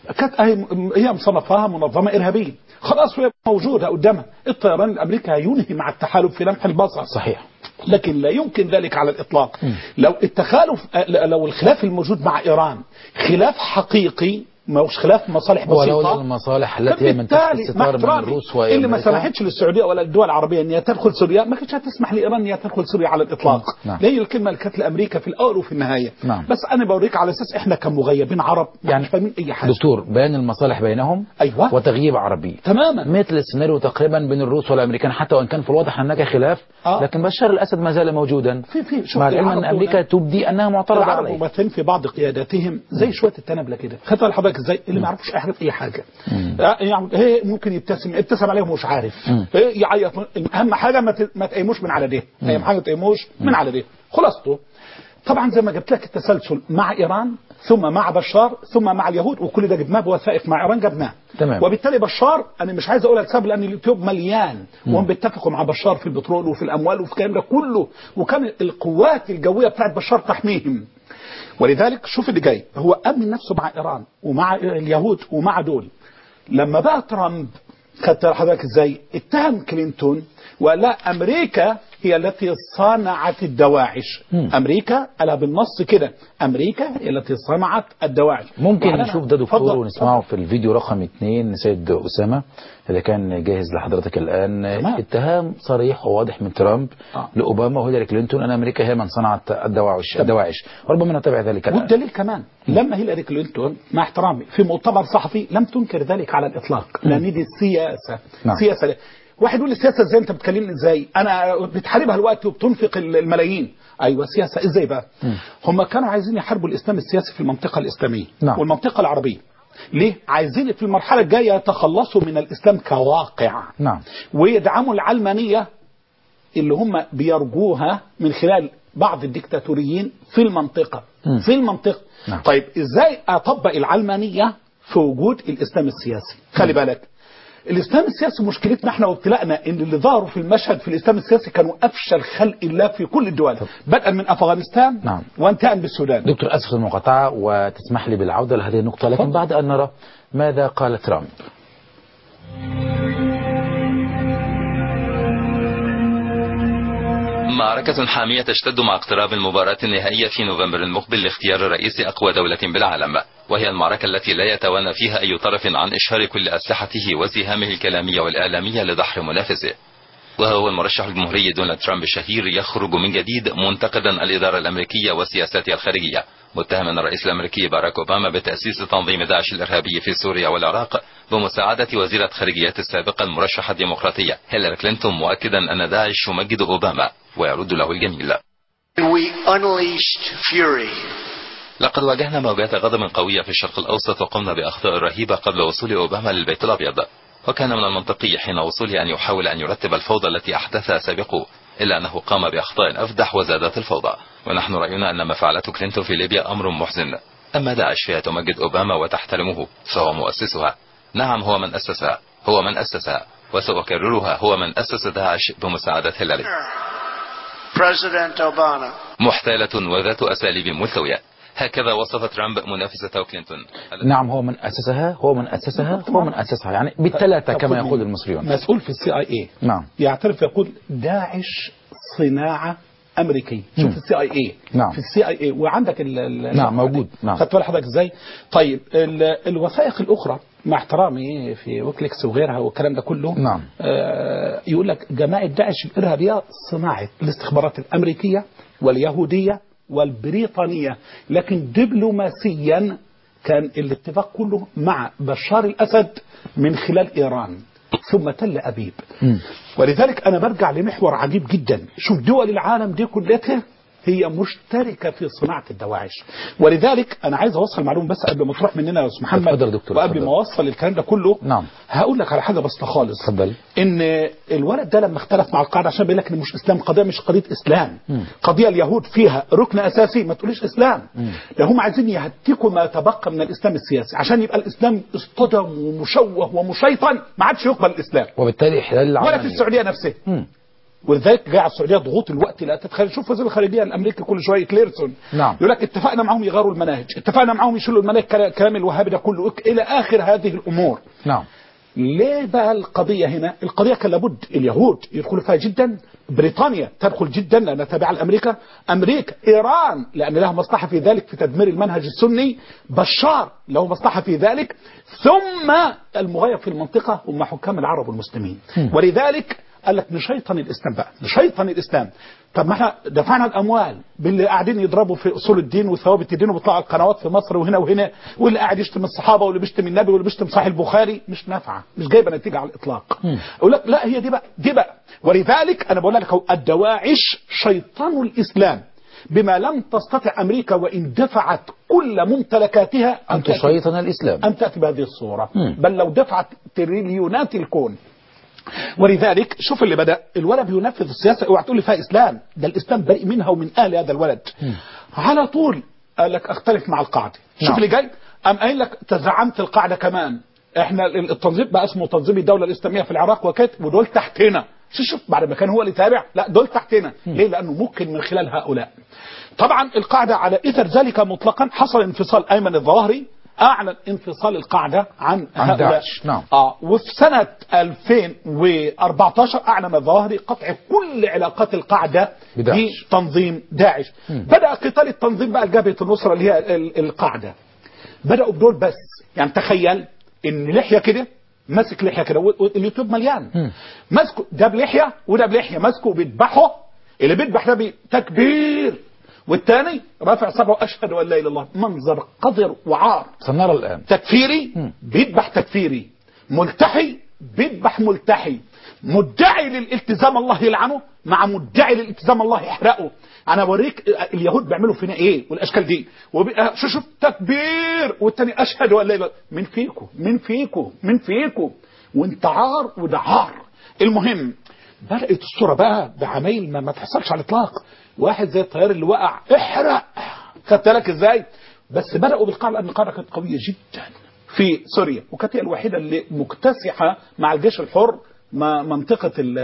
كانت هي هي مصنفاها منظمه ارهابيه خلاص هي موجوده قدامها الطيران الامريكي هينهي مع التحالف في لمح البصر صحيح لكن لا يمكن ذلك على الإطلاق لو التخالف لو الخلاف الموجود مع إيران خلاف حقيقي ما هوش خلاف مصالح ولولا بسيطة المصالح التي هي من تحت فبالتالي مع الستار من احترامي الروس اللي ما وأمريكا سمحتش للسعوديه ولا الدول العربيه ان هي تدخل سوريا ما كانتش هتسمح لايران ان هي تدخل سوريا على الاطلاق نعم. هي الكلمه اللي كانت لامريكا في الاول وفي النهايه نعم. بس انا بوريك على اساس احنا كمغيبين عرب يعني يعني مش فاهمين اي حاجه دكتور بيان المصالح بينهم أيوة. وتغييب عربي تماما مثل السيناريو تقريبا بين الروس والامريكان حتى وان كان في الواضح هناك خلاف آه. لكن بشار الاسد ما زال موجودا في في شوف مع العلم ان العرب امريكا دول- تبدي انها معترضه العرب عليه ممثلين في بعض قياداتهم زي شويه التنابله كده خدت بالك حضرتك ازاي اللي ما يعرفوش اي حاجه في اي حاجه آه، يعني هي ممكن يبتسم ابتسم عليهم ومش عارف إيه يعيط اهم حاجه ما ت- ما تقيموش من على ده اهم حاجه ما تقيموش من على ده خلاصته طبعا زي ما جبت لك التسلسل مع ايران ثم مع بشار ثم مع اليهود وكل ده جبناه بوثائق مع ايران جبناه تمام. وبالتالي بشار انا مش عايز اقولها لسبب لان اليوتيوب مليان وهم بيتفقوا مع بشار في البترول وفي الاموال وفي الكلام ده كله وكان القوات الجويه بتاعت بشار تحميهم ولذلك شوف اللي جاي هو امن نفسه مع ايران ومع اليهود ومع دول لما بقى ترامب خدت حضرتك ازاي اتهم كلينتون وقال لا امريكا هي التي صنعت الدواعش امريكا قالها بالنص كده امريكا هي التي صنعت الدواعش ممكن وأنا- نشوف ده دكتور اتفضل. ونسمعه في الفيديو رقم اثنين سيد أسامة اللي كان جاهز لحضرتك الآن تمام. اتهام صريح وواضح من ترامب آه. لأوباما وهيلاري كلينتون أن أمريكا هي من صنعت الدواعش الدواعش وربما نتابع ذلك الآن والدليل كمان لما هيلاري كلينتون مع احترامي في مؤتمر صحفي لم تنكر ذلك على الاطلاق لان دي سياسه نعم. سياسه واحد يقول لي السياسه ازاي انت بتكلمني ازاي انا بتحاربها الوقت وبتنفق الملايين ايوه سياسه ازاي بقى هم كانوا عايزين يحاربوا الاسلام السياسي في المنطقه الاسلاميه نعم. والمنطقه العربيه ليه عايزين في المرحله الجايه يتخلصوا من الاسلام كواقع نعم ويدعموا العلمانيه اللي هم بيرجوها من خلال بعض الدكتاتوريين في المنطقة مم. في المنطقة نعم. طيب ازاي اطبق العلمانية في وجود الاسلام السياسي خلي بالك الاسلام السياسي مشكلتنا احنا وابتلاءنا ان اللي ظهروا في المشهد في الاسلام السياسي كانوا افشل خلق الله في كل الدول بدءا من افغانستان نعم. وانتهى بالسودان دكتور أسف المقاطعة وتسمح لي بالعودة لهذه النقطة لكن تفضل. بعد أن نرى ماذا قال ترامب معركة حامية تشتد مع اقتراب المباراة النهائية في نوفمبر المقبل لاختيار رئيس أقوى دولة بالعالم وهي المعركة التي لا يتوانى فيها أي طرف عن إشهار كل أسلحته وسهامه الكلامية والإعلامية لدحر منافسه وهو المرشح الجمهوري دونالد ترامب الشهير يخرج من جديد منتقدا الإدارة الأمريكية وسياساتها الخارجية متهما الرئيس الأمريكي باراك أوباما بتأسيس تنظيم داعش الإرهابي في سوريا والعراق بمساعدة وزيرة خارجية السابقة المرشحة الديمقراطية هيلاري كلينتون مؤكدا أن داعش يمجد أوباما ويرد له الجميل We unleashed fury. لقد واجهنا موجات غضب قوية في الشرق الأوسط وقمنا بأخطاء رهيبة قبل وصول أوباما للبيت الأبيض وكان من المنطقي حين وصوله أن يحاول أن يرتب الفوضى التي أحدثها سابقه إلا أنه قام بأخطاء أفدح وزادت الفوضى ونحن رأينا أن ما فعلته كلينتون في ليبيا أمر محزن أما داعش فهي تمجد أوباما وتحترمه فهو مؤسسها نعم هو من أسسها هو من أسسها وسأكررها هو من أسس داعش بمساعدة هيلاري President Obama. محتالة وذات أساليب ملتوية هكذا وصف ترامب منافسته كلينتون نعم هو من أسسها هو من أسسها هو من أسسها يعني بالثلاثة كما طب يقول المصريون مسؤول في السي اي اي نعم يعترف يقول داعش صناعه امريكيه شوف السي اي اي نعم. في السي اي اي وعندك ال ال- نعم، موجود. نعم. خدت بال حضرتك ازاي طيب ال- الوثائق الاخرى مع احترامي في ويكليكس وغيرها والكلام ده كله نعم. آه يقول لك جماعه داعش الارهابيه صناعه الاستخبارات الامريكيه واليهوديه والبريطانيه لكن دبلوماسيا كان الاتفاق كله مع بشار الاسد من خلال ايران ثم تل ابيب ولذلك انا برجع لمحور عجيب جدا شوف دول العالم دي كلها هي مشتركه في صناعه الدواعش ولذلك انا عايز اوصل معلومه بس قبل ما تروح مننا يا استاذ محمد اتفضل يا دكتور، وقبل اتفضل. ما اوصل الكلام ده كله نعم. هقول لك على حاجه بسيطه خالص اتفضل. ان الولد ده لما اختلف مع القاعده عشان بيقول لك ان مش اسلام قضيه مش قضيه اسلام قضيه اليهود فيها ركن اساسي ما تقوليش اسلام ده هم عايزين يهتكوا ما تبقى من الاسلام السياسي عشان يبقى الاسلام اصطدم ومشوه ومشيطن ما عادش يقبل الاسلام وبالتالي إحلال ولا في العلمانية السعوديه نفسها مم. ولذلك جاء على السعوديه ضغوط الوقت لا تتخيل شوف وزير الخارجيه الامريكي كل شويه كليرسون نعم. يقول لك اتفقنا معهم يغيروا المناهج اتفقنا معهم يشيلوا المناهج كلا- كلام الوهابي ده كله الى اخر هذه الامور نعم ليه بقى القضية هنا؟ القضية كان لابد اليهود يدخلوا فيها جدا، بريطانيا تدخل جدا لأنها تابعة لأمريكا، أمريكا، إيران لأن لها مصلحة في ذلك في تدمير المنهج السني، بشار له مصلحة في ذلك، ثم المغاير في المنطقة هم حكام العرب والمسلمين، ولذلك قال لك نشيطن الإسلام بقى، نشيطن الإسلام، طب ما احنا دفعنا الاموال باللي قاعدين يضربوا في اصول الدين وثوابت الدين وبيطلعوا على القنوات في مصر وهنا وهنا واللي قاعد يشتم الصحابه واللي بيشتم النبي واللي بيشتم صحيح البخاري مش نافعه مش جايبه نتيجه على الاطلاق اقول لك لا هي دي بقى دي بقى ولذلك انا بقول لك أهو الدواعش شيطان الاسلام بما لم تستطع امريكا وان دفعت كل ممتلكاتها أن تأتي- تشيطن الإسلام أن تأتي بهذه الصورة مم. بل لو دفعت تريليونات الكون ولذلك شوف اللي بدأ الولد بينفذ السياسة اوعى تقول لي فيها إسلام ده الإسلام بريء منها ومن أهل هذا الولد على طول قال لك أختلف مع القاعدة شوف نعم. اللي جاي أم قايل لك تزعمت القاعدة كمان احنا ال- التنظيم بقى اسمه تنظيم الدولة الإسلامية في العراق وكده ودول تحتنا شوف شوف بعد ما كان هو اللي تابع لا دول تحتنا ليه لأنه ممكن من خلال هؤلاء طبعا القاعدة على إثر ذلك مطلقا حصل انفصال أيمن الظواهري أعلن انفصال القاعدة عن, عن هؤلاء داعش، نعم. آه وفي سنة 2014 أعلن الظواهري قطع كل علاقات القاعدة بداعش. بتنظيم داعش بدأ قتال التنظيم بقى جبهة النصرة اللي هي ال- القاعدة بدأوا بدول بس يعني تخيل إن لحية كده ماسك لحية كده و- واليوتيوب مليان ماسكه ده بلحية وده بلحية ماسكه بيذبحه اللي بيذبح ده بي- تكبير والتاني رافع صبعه أشهد أن لا إله إلا الله منظر قذر وعار سنرى الآن تكفيري بيذبح تكفيري ملتحي بيذبح ملتحي مدعي للالتزام الله يلعنه مع مدعي للالتزام الله يحرقه انا بوريك اليهود بيعملوا فينا ايه والاشكال دي وبقى شوف شوف تكبير والتاني اشهد ولا اله من فيكم من فيكم من فيكم وانت عار وده عار المهم بدات الصوره بقى بعمايل ما, ما تحصلش على الاطلاق واحد زي الطيار اللي وقع احرق خدت بالك ازاي بس بداوا بالقاعده لان القاعده كانت قويه جدا في سوريا وكانت هي الوحيده اللي مكتسحه مع الجيش الحر ما منطقه ال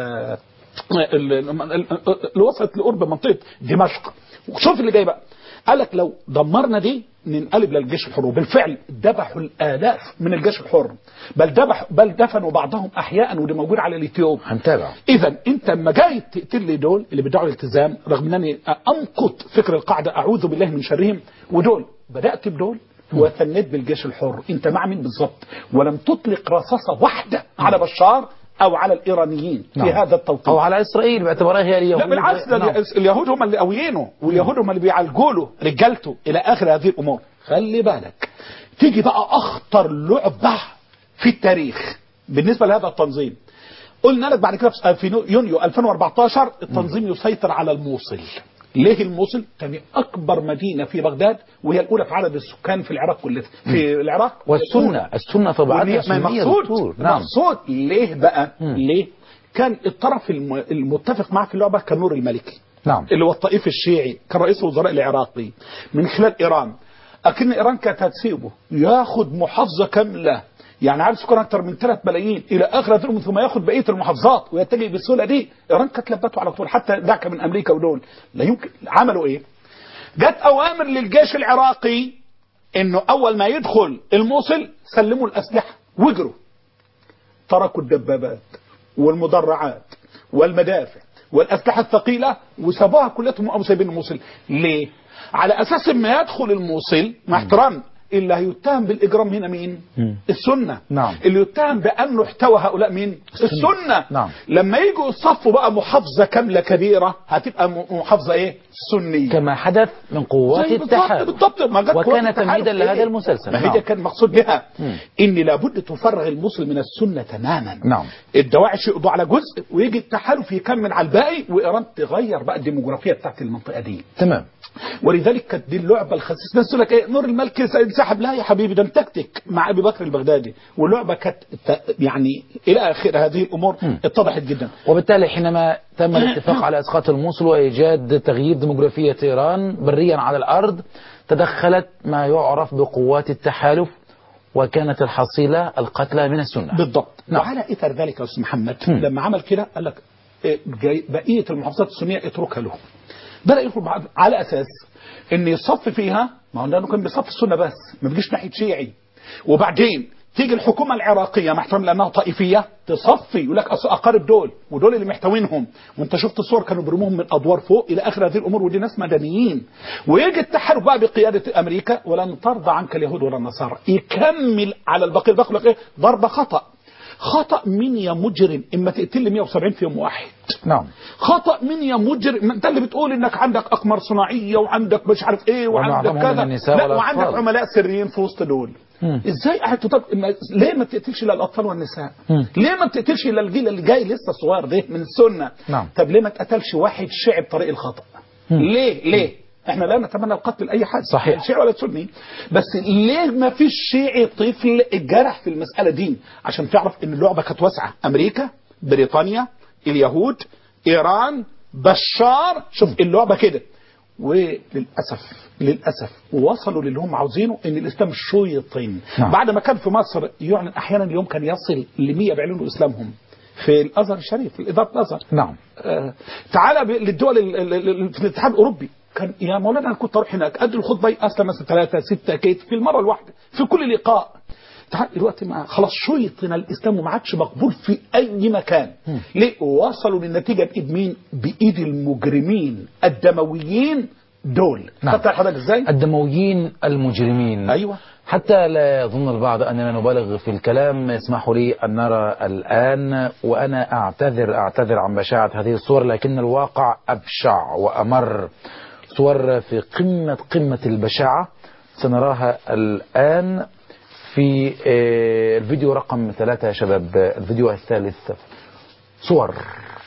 ال- ال- اللي وصلت لقرب منطقه دمشق وشوف اللي جاي بقى قال لك لو دمرنا دي ننقلب للجيش الحر وبالفعل ذبحوا الالاف من الجيش الحر بل ذبح بل دفنوا بعضهم احياء ودي موجود على اليوتيوب هنتابع اذا انت لما جاي تقتل لي دول اللي بيدعوا الالتزام رغم انني امقت فكر القاعده اعوذ بالله من شرهم ودول بدات بدول وثنيت بالجيش الحر انت مع مين بالظبط ولم تطلق رصاصه واحده على بشار او على الايرانيين في نعم. هذا التوقيت أو على إسرائيل باعتبارها هي اليهود لا بالعكس ده نعم. اليهود هم اللي قويينه واليهود هم اللي بيعالجوا له رجالته الى اخر هذه الامور خلي بالك تيجي بقى اخطر لعبه في التاريخ بالنسبه لهذا التنظيم قلنا لك بعد كده في- في يونيو 2014 التنظيم يسيطر على الموصل ليه الموصل؟ تاني اكبر مدينه في بغداد وهي الاولى في عدد السكان في العراق كلها في العراق والسنة السنة طبعاتها والنية- ما سنية مقصود دكتور نعم مقصود ليه بقى؟ ليه؟ كان الطرف الم- المتفق معه في اللعبه كان نور الملكي نعم اللي هو الطائف الشيعي كان رئيس الوزراء العراقي من خلال ايران لكن ايران كانت هتسيبه ياخد محافظه كامله يعني عارف سكان اكثر من 3 ملايين الى اخر هذه ثم ياخد بقيه المحافظات ويتجه بالسهوله دي ايران كانت لبته على طول حتى دعك من امريكا ودول لا يمكن عملوا ايه؟ جت اوامر للجيش العراقي انه اول ما يدخل الموصل سلموا الاسلحه واجروا تركوا الدبابات والمدرعات والمدافع والاسلحه الثقيله وسابوها كلهم وقاموا سايبين الموصل ليه؟ على اساس ما يدخل الموصل مع احترام اللي هيتهم بالاجرام هنا مين؟ السنه نعم. اللي يتهم بانه احتوى هؤلاء مين؟ السنه نعم. لما يجوا يصفوا بقى محافظه كامله كبيره هتبقى م- محافظه ايه؟ سنيه كما حدث من قوات زي بالضبط التحالف بالضبط ما جت قوات وكان التحالف تمهيدا إيه؟ لهذا المسلسل ما هي نعم. ده كان مقصود بها مم. ان لابد تفرغ الموصل من السنه تماما نعم. الدواعش يقضوا على جزء ويجي التحالف يكمل على الباقي وايران تغير بقى الديموغرافيه بتاعت المنطقه دي تمام ولذلك كانت دي اللعبه الخسيسه بس يقول لك ايه نور الملك انسحب لا يا حبيبي ده تكتيك مع ابي بكر البغدادي واللعبه كانت ت- يعني الى اخر هذه الامور اتضحت جدا وبالتالي حينما تم الاتفاق على اسقاط الموصل وايجاد تغيير ديموغرافيه ايران بريا على الارض تدخلت ما يعرف بقوات التحالف وكانت الحصيله القتلى من السنه بالضبط نعم. وعلى اثر ذلك يا استاذ محمد مم. لما عمل كده قال لك إيه، جاي- بقيه المحافظات السنيه اتركها له بدا يدخل بعد على اساس ان يصف فيها ما هو لانه كان بيصف السنه بس ما بيجيش ناحيه شيعي وبعدين تيجي الحكومه العراقيه مع احترام لانها طائفيه تصفي يقول لك اصل اقارب دول ودول اللي محتوينهم وانت شفت الصور كانوا بيرموهم من ادوار فوق الى اخر هذه الامور ودي ناس مدنيين ويجي التحالف بقى بقياده امريكا ولن ترضى عنك اليهود ولا النصارى يكمل على البقيه بيقول لك ايه ضربه خطا خطا مين يا مجرم اما تقتل 170 في يوم واحد نعم خطا من يا مجرم ما انت اللي بتقول انك عندك اقمار صناعيه وعندك مش عارف ايه وعندك ومعظمهم كذا من النساء لا والأطفال. وعندك عملاء سريين في وسط دول مم. ازاي قاعد تطب... ما- ليه ما بتقتلش الا الاطفال والنساء مم. ليه ما بتقتلش الا الجيل اللي جاي لسه صغير ده من السنه نعم. طب ليه ما اتقتلش واحد شعب طريق الخطا ليه ليه احنا لا نتمنى القتل لاي حد صحيح. لا شيعي ولا سني بس ليه ما فيش شيعي طفل اتجرح في المساله دي عشان تعرف ان اللعبه كانت واسعه امريكا بريطانيا اليهود ايران بشار شوف اللعبه كده وللاسف للاسف وصلوا للي هم عاوزينه ان الاسلام شيطين نعم. بعد ما كان في مصر يعلن احيانا اليوم كان يصل ل 100 بيعلنوا اسلامهم في الازهر الشريف في اداره الازهر نعم آه، تعالى ب- للدول ال- ال- ال- في الاتحاد الاوروبي كان يا مولانا انا كنت اروح هناك ادي الخطبه اسلم مثلا ثلاثه سته كيت في المره الواحده في كل لقاء تعال دلوقتي ما خلاص شيطنا الاسلام وما عادش مقبول في اي مكان ليه وصلوا للنتيجه بايد مين بايد المجرمين الدمويين دول نعم. خدت حضرتك ازاي الدمويين المجرمين ايوه حتى لا يظن البعض أننا نبالغ في الكلام اسمحوا لي أن نرى الآن وأنا أعتذر أعتذر عن بشاعة هذه الصور لكن الواقع أبشع وأمر صور في قمة قمة البشاعة سنراها الآن في آه، الفيديو رقم ثلاثة يا شباب الفيديو الثالث صور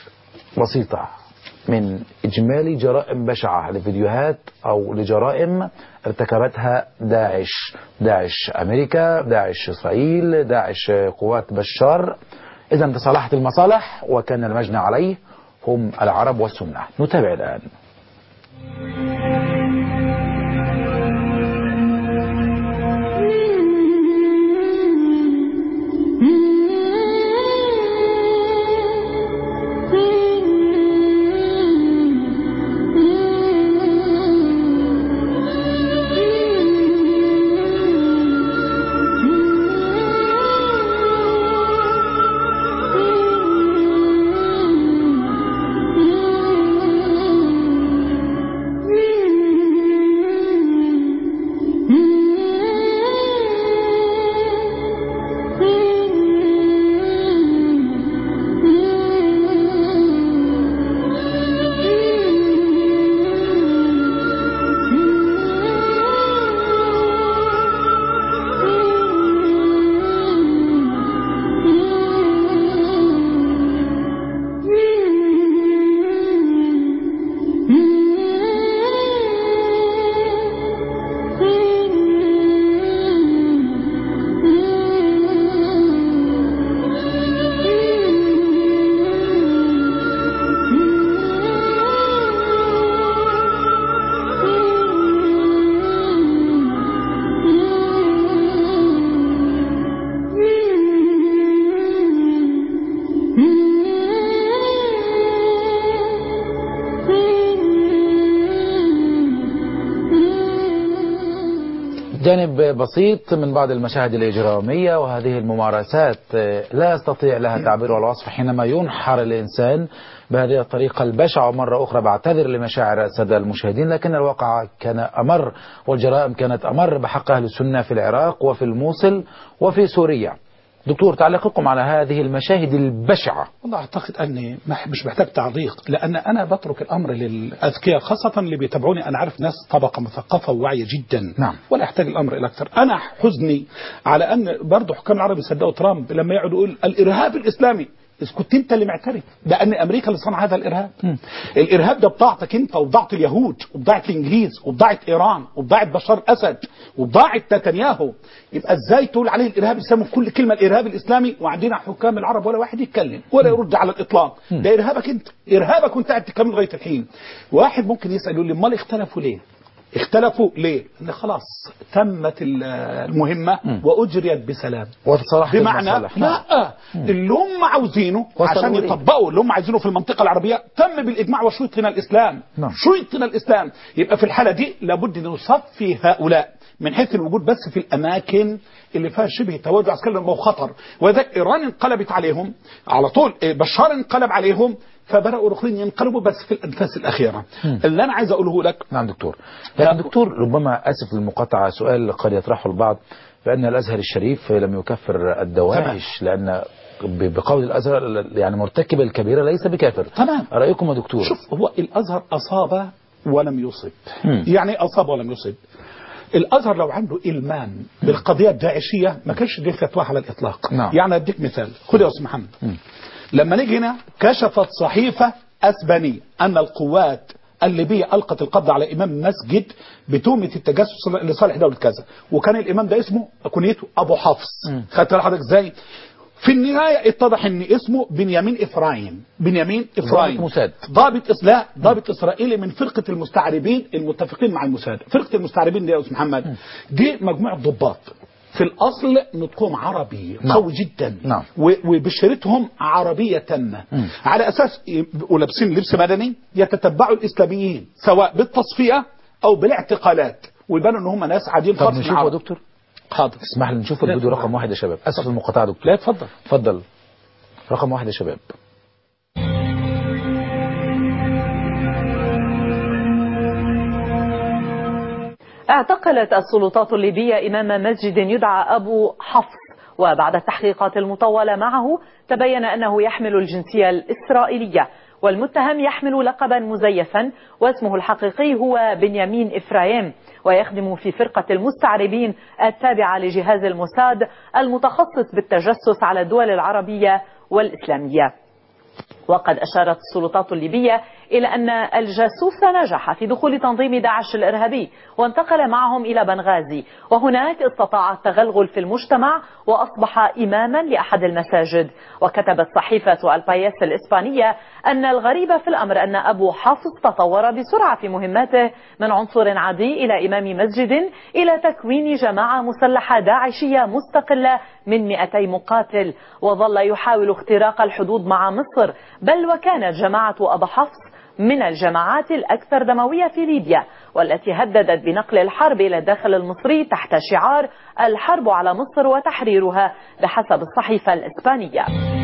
بسيطة من إجمالي جرائم بشعة لفيديوهات أو لجرائم ارتكبتها داعش داعش أمريكا داعش إسرائيل داعش قوات بشار إذا تصالحت المصالح وكان المجنى عليه هم العرب والسنة نتابع الآن جانب بسيط من بعض المشاهد الإجرامية وهذه الممارسات آه، لا يستطيع لها تعبير ولا وصف حينما ينحر الإنسان بهذه الطريقة البشعة ومرة أخرى بعتذر لمشاعر السادة المشاهدين لكن الواقع كان أمر والجرائم كانت أمر بحق أهل السنة في العراق وفي الموصل وفي سوريا دكتور تعليقكم على هذه المشاهد البشعة والله اعتقد اني ما- مش محتاج تعليق لان انا بترك الامر للاذكياء خاصه اللي بيتابعوني انا عارف ناس طبقه مثقفه وواعيه جدا نعم. ولا يحتاج الامر الى اكثر انا حزني على ان برضه حكام العرب يصدقوا ترامب لما يقعد يقول الارهاب الاسلامي إذا كنت انت اللي معترف بان امريكا اللي صنع هذا الارهاب الارهاب ده بضاعتك انت وبضاعه اليهود وبضاعه الانجليز وبضاعه ايران وبضاعه بشار الاسد وبضاعه نتنياهو يبقى ازاي تقول عليه الارهاب الاسلامي كل كلمه الارهاب الاسلامي وعندنا حكام العرب ولا واحد يتكلم ولا يرد على الاطلاق ده ارهابك انت ارهابك وانت قاعد تتكلم لغايه الحين واحد ممكن يسال يقول لي امال اختلفوا ليه اختلفوا ليه؟ لان خلاص تمت ال- المهمه واجريت بسلام وتصالح بمعنى لا اللي هم عاوزينه وصلوا عشان إليه. يطبقوا اللي هم عايزينه في المنطقه العربيه تم بالاجماع وشرطنا الاسلام نعم. شرطنا الاسلام يبقى في الحاله دي لابد ان نصفي هؤلاء من حيث الوجود بس في الاماكن اللي فيها شبه تواجد عسكري او خطر وذلك ايران انقلبت عليهم على طول إيه، بشار انقلب عليهم فبداوا الاخرين ينقلبوا بس في الانفاس الاخيره اللي انا عايز اقوله لك نعم دكتور لكن دكتور ربما اسف للمقاطعه سؤال قد يطرحه البعض بان الازهر الشريف لم يكفر الدواعش لان ب- بقول الازهر يعني مرتكب الكبيره ليس بكافر تمام. رايكم يا دكتور شوف هو الازهر اصاب ولم يصب مم. يعني إيه اصاب ولم يصب الازهر لو عنده المام بالقضيه الداعشيه ما كانش دي فتوى على الاطلاق نعم. يعني اديك مثال خد يا استاذ محمد لما نيجي هنا كشفت صحيفه اسبانيه ان القوات الليبيه القت القبض على امام مسجد بتهمه التجسس لصالح دوله كذا وكان الامام ده اسمه كنيته ابو حفص خدت بالك حضرتك ازاي في النهاية اتضح ان اسمه بنيامين افرايم بنيامين افرايم ضابط موساد. ضابط إس... لا ضابط اسرائيلي من فرقة المستعربين المتفقين مع الموساد فرقة المستعربين دي يا استاذ محمد دي مجموعة ضباط في الاصل نطقهم عربي نعم. قوي جدا نعم. و- وبشرتهم عربية تامة على اساس يبقوا لابسين لبس مدني يتتبعوا الاسلاميين سواء بالتصفية او بالاعتقالات ويبانوا ان هم ناس عاديين طب خالص من نشوف يا العرب. دكتور حاضر اسمح لي نشوف لا، الفيديو اتفضل. رقم واحد يا شباب اسف المقاطعه يا دكتور لا اتفضل اتفضل رقم واحد يا شباب اعتقلت السلطات الليبية إمام مسجد يدعى أبو حفص وبعد التحقيقات المطولة معه تبين أنه يحمل الجنسية الإسرائيلية والمتهم يحمل لقبا مزيفا واسمه الحقيقي هو بنيامين إفرايم ويخدم في فرقة المستعربين التابعة لجهاز الموساد المتخصص بالتجسس على الدول العربية والإسلامية وقد أشارت السلطات الليبية إلى أن الجاسوس نجح في دخول تنظيم داعش الإرهابي وانتقل معهم إلى بنغازي وهناك استطاع التغلغل في المجتمع وأصبح إماما لأحد المساجد وكتبت صحيفة البايس الإسبانية أن الغريب في الأمر أن أبو حافظ تطور بسرعة في مهماته من عنصر عادي إلى إمام مسجد إلى تكوين جماعة مسلحة داعشية مستقلة من 200 مقاتل وظل يحاول اختراق الحدود مع مصر بل وكانت جماعة أبا حفص من الجماعات الأكثر دموية في ليبيا والتي هددت بنقل الحرب إلى الداخل المصري تحت شعار الحرب على مصر وتحريرها بحسب الصحيفة الإسبانية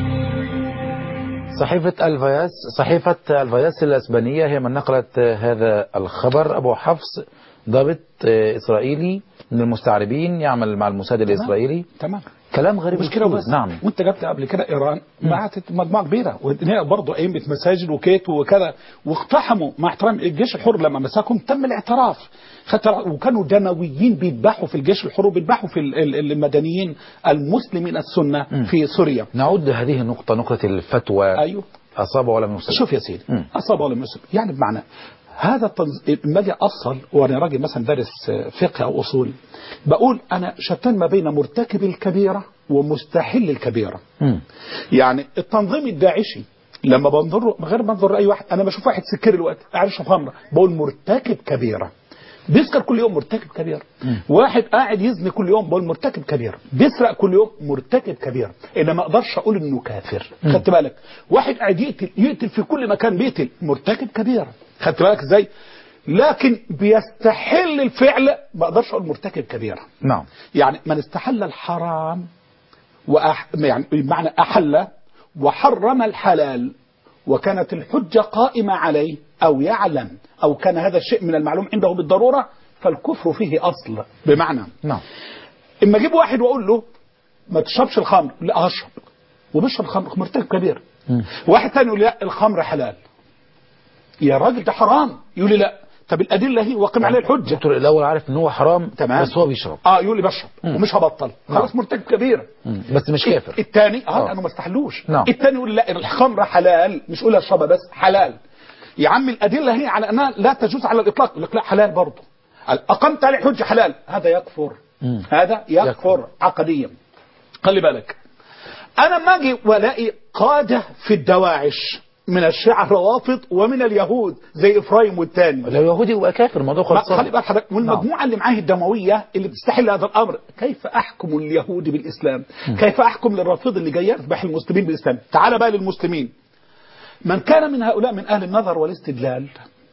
صحيفة الفياس صحيفة الفياس الأسبانية هي من نقلت هذا الخبر أبو حفص ضابط إسرائيلي من المستعربين يعمل مع الموساد الإسرائيلي تمام كلام غريب مش كده الأصول. بس نعم وانت جبت قبل كده ايران بعتت مجموعه كبيره وهي برضه ائمه مساجد وكيت وكذا واقتحموا مع احترام الجيش الحر لما مسكهم تم الاعتراف خدت وكانوا دمويين بيذبحوا في الجيش الحر وبيذبحوا في ال- ال- المدنيين المسلمين السنه في سوريا نعود لهذه النقطة نقطة الفتوى ايوه أصاب ولم يصب شوف يا سيدي مم. اصاب ولا يصب يعني بمعنى هذا التنظ... لما اجي اصل وانا راجل مثلا دارس فقه او اصول بقول انا شتان ما بين مرتكب الكبيره ومستحل الكبيره مم. يعني التنظيم الداعشي لما بنظر غير ما بنظر اي واحد انا بشوف واحد سكر الوقت قاعد يشرب خمره بقول مرتكب كبيره بيسكر كل يوم مرتكب كبيره واحد قاعد يزني كل يوم بقول مرتكب كبيره بيسرق كل يوم مرتكب كبيره انا ما اقدرش اقول انه كافر خدت بالك واحد قاعد يقتل يقتل في كل مكان بيقتل مرتكب كبيره خدت بالك ازاي لكن بيستحل الفعل ما اقدرش اقول مرتكب كبيره نعم يعني من استحل الحرام وأح... يعني بمعنى أحل وحرم الحلال وكانت الحجة قائمة عليه أو يعلم أو كان هذا الشيء من المعلوم عنده بالضرورة فالكفر فيه أصل بمعنى نعم إما أجيب واحد وأقول له ما تشربش الخمر لا أشرب وبشرب خمر مرتكب كبير واحد تاني يقول لي لا الخمر حلال يا راجل ده حرام يقول لي لا طب الأدلة هي وقم عليه الحجة دكتور الأول عارف إن هو حرام تمام بس هو بيشرب اه يقول لي بشرب ومش هبطل خلاص مرتكب كبير مم. بس مش كافر الثاني آه. اه لانه ما استحلوش نعم. الثاني يقول لا الخمر حلال مش يقول اشربها بس حلال يا عم الادله هي على انها لا تجوز على الاطلاق يقول لك لا حلال برضه اقمت عليه حجه حلال هذا يكفر مم. هذا يكفر, يكفر. عقديا خلي بالك انا ما اجي والاقي قاده في الدواعش من الشيعة الروافض ومن اليهود زي إفرايم والتاني لو يهودي يبقى كافر الموضوع ما- خلصان خلي بال حضرتك والمجموعه اللي معاه الدمويه اللي بتستحل هذا الامر كيف احكم اليهود بالاسلام؟ كيف احكم للرافض اللي جاي يذبح المسلمين بالاسلام؟ تعال بقى للمسلمين. من كان من هؤلاء من اهل النظر والاستدلال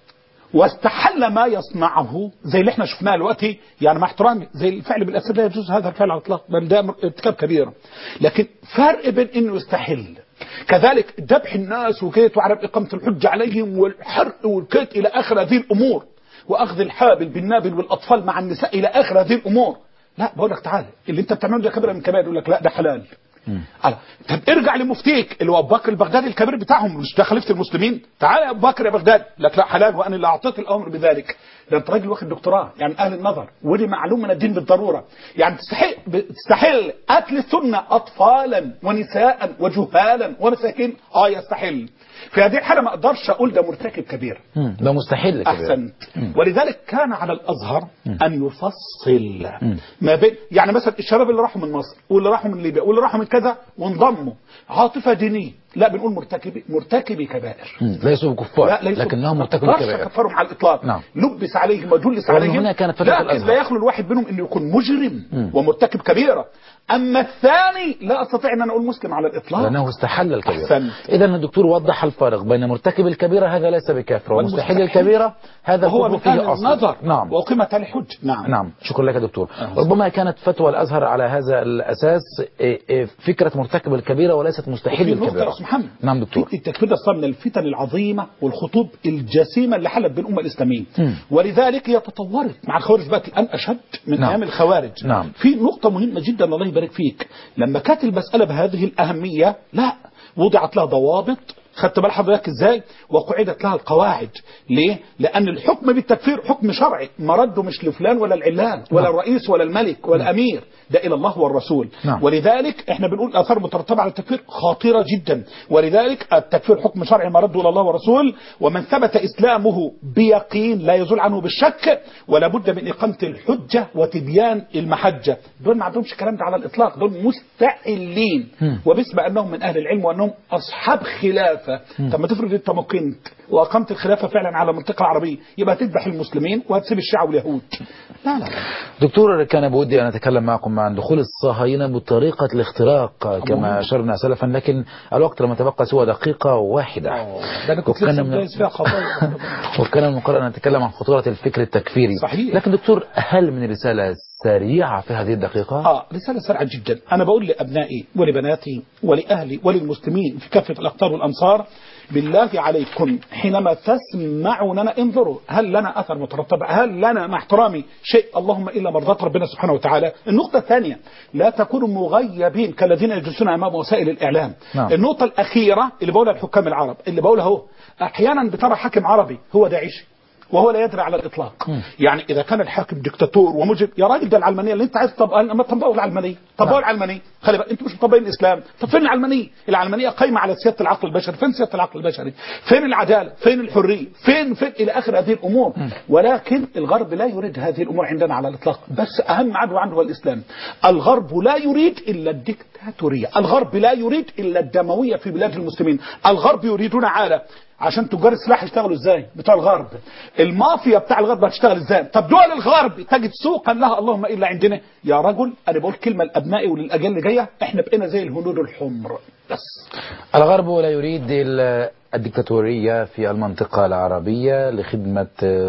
واستحل ما يصنعه زي اللي احنا شفناه دلوقتي يعني مع احترامي زي الفعل بالاسد لا يجوز هذا الفعل على الاطلاق بل ده ارتكاب كبير لكن فرق بين انه يستحل كذلك ذبح الناس وكيت وعدم اقامه الحجه عليهم والحرق والكيت الى اخر هذه الامور واخذ الحابل بالنابل والاطفال مع النساء الى اخر هذه الامور لا بقول لك تعالى اللي انت بتعمله ده كبيره من كبائر يقول لك لا ده حلال على. طب ارجع لمفتيك اللي هو ابو بكر البغدادي الكبير بتاعهم مش ده خليفه المسلمين تعالى يا ابو بكر يا بغداد لك لا حلال وانا اللي اعطيت الامر بذلك ده انت راجل واخد دكتوراه يعني اهل النظر ودي معلوم من الدين بالضروره يعني تستحق تستحل قتل السنه اطفالا ونساء وجهالا ومساكين اه يستحل في هذه الحاله ما اقدرش اقول ده مرتكب كبير مم. ده مستحيل كده احسنت ولذلك كان على الازهر ان يفصل ما بين يعني مثلا الشباب اللي راحوا من مصر واللي راحوا من ليبيا واللي راحوا من كذا وانضموا عاطفه دينيه لا بنقول مرتكبي مرتكبي كبائر مم. ليسوا كفار لا ليسوا لكنهم مرتكبوا ما أقدرش كبائر اكفرهم على الاطلاق نعم. لبس عليهم وجلس ومن عليهم هنا كانت فترة لكن الأزهر. لا يخلو الواحد منهم انه يكون مجرم ومرتكب كبيره اما الثاني لا استطيع ان انا اقول مسلم على الاطلاق لأنه استحل الكبيرة أحسنت. إذا الدكتور وضح الفارق بين مرتكب الكبيرة هذا ليس بكافر ومستحيل والمستحيل الكبيرة هذا وهو الكفر من اهل فيه أصل النظر نعم وقيمه الحج نعم نعم شكرا لك يا دكتور ربما كانت فتوى الأزهر على هذا الأساس إيه، إيه، فكرة مرتكب الكبيرة وليست مستحيل في نقطة يا الكبيرة أستاذ محمد نعم دكتور التكفير ده صار من الفتن العظيمة والخطوب الجسيمة اللي حلت بالأمة الإسلامية ولذلك هي تطورت مع الخوارج بقت الآن أشد من نعم. أيام الخوارج نعم. في نقطة مهمة جدا الله يبارك فيك لما كانت المسألة بهذه الأهمية لا وضعت لها ضوابط خدت بال حضرتك ازاي وقعدت لها القواعد ليه لان الحكم بالتكفير حكم شرعي مرده مش لفلان ولا العلان ولا نعم. الرئيس ولا الملك ولا الامير ده الى الله والرسول نعم. ولذلك احنا بنقول الاثار المترتبه على التكفير خطيره جدا ولذلك التكفير حكم شرعي مرده الى الله والرسول ومن ثبت اسلامه بيقين لا يزول عنه بالشك ولا بد من اقامه الحجه وتبيان المحجه دول ما عندهمش الكلام ده على الاطلاق دول مستحلين وباسم انهم من اهل العلم وانهم اصحاب خلافه طب ما تفرض انت مقيمت واقمت الخلافه فعلا على المنطقه العربيه يبقى تذبح المسلمين وهتسيب الشيعه واليهود لا لا دكتور كان بودي أن أتكلم معكم عن دخول الصهاينة بطريقة الاختراق كما مهم. أشرنا سلفا لكن الوقت لم يتبقى سوى دقيقة واحدة ده انا كنت وكان لسه من- مجهز فيها قضايا وكان من المقرر أن نتكلم عن خطورة الفكر التكفيري صحيح. لكن دكتور هل من رسالة سريعة في هذه الدقيقة؟ اه رسالة سريعة جدا أنا بقول لأبنائي ولبناتي ولأهلي وللمسلمين في كافة الأقطار والأمصار بالله عليكم حينما تسمعوننا انظروا هل لنا أثر مترتب هل لنا مع احترامي شيء اللهم إلا مرضات ربنا سبحانه وتعالى النقطة الثانية لا تكونوا مغيبين كالذين يجلسون أمام وسائل الإعلام نعم. النقطة الأخيرة اللي بقولها الحكام العرب اللي بقولها هو أحيانا بترى حاكم عربي هو داعشي وهو لا يدري على الاطلاق يعني اذا كان الحاكم دكتاتور ومجرم يا راجل ده العلمانيه اللي انت عايز تطبقها ما تطبقوا العلمانيه طبقوا العلمانيه خلي بالك انتوا مش مطبقين الاسلام طب فين العلمانيه العلمانيه قايمه على سياده العقل البشري فين سياده العقل البشري فين العداله فين الحريه فين فين الى اخر هذه الامور ولكن الغرب لا يريد هذه الامور عندنا على الاطلاق بس اهم عدو عنده هو الاسلام الغرب لا يريد الا الدكتاتوريه الغرب لا يريد الا الدمويه في بلاد المسلمين الغرب يريدون عاله عشان تجار السلاح يشتغلوا ازاي بتوع الغرب المافيا بتاع الغرب هتشتغل ازاي طب دول الغرب تجد سوقا لها اللهم الا عندنا يا رجل انا بقول كلمه لابنائي وللاجيال اللي جايه احنا بقينا زي الهنود الحمر بس الغرب لا يريد ال- الدكتاتورية في المنطقة العربية لخدمة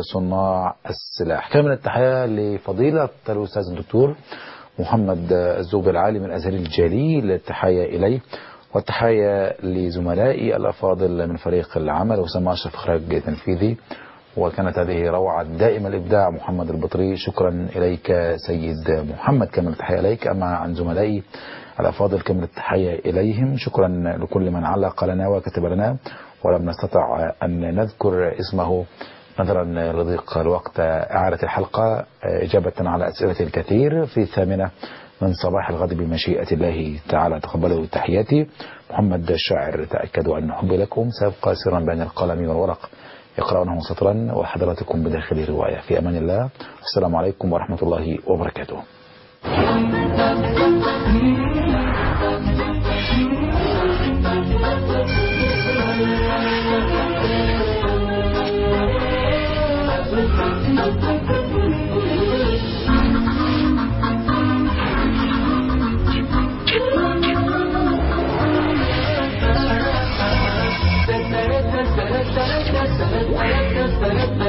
صناع السلاح كامل التحية لفضيلة الأستاذ الدكتور محمد الزغبي العالم الأزهري الجليل التحية إليه والتحية لزملائي الأفاضل من فريق العمل وسام أشرف إخراج تنفيذي وكانت هذه روعة دائم الإبداع محمد البطري شكرا إليك سيد محمد كامل التحية إليك أما عن زملائي الأفاضل كامل التحية إليهم شكرا لكل من علق لنا وكتب لنا ولم نستطع أن نذكر اسمه نظرا لضيق الوقت أعادت الحلقة إجابة على أسئلة الكثير في الثامنة من صباح الغد بمشيئة الله تعالى تقبلوا تحياتي محمد الشاعر تأكدوا أن حبي لكم سيبقى سرا بين القلم والورق يقرأونه سطرا وحضراتكم بداخل رواية في أمان الله والسلام عليكم ورحمة الله وبركاته Thank you. فنبدأ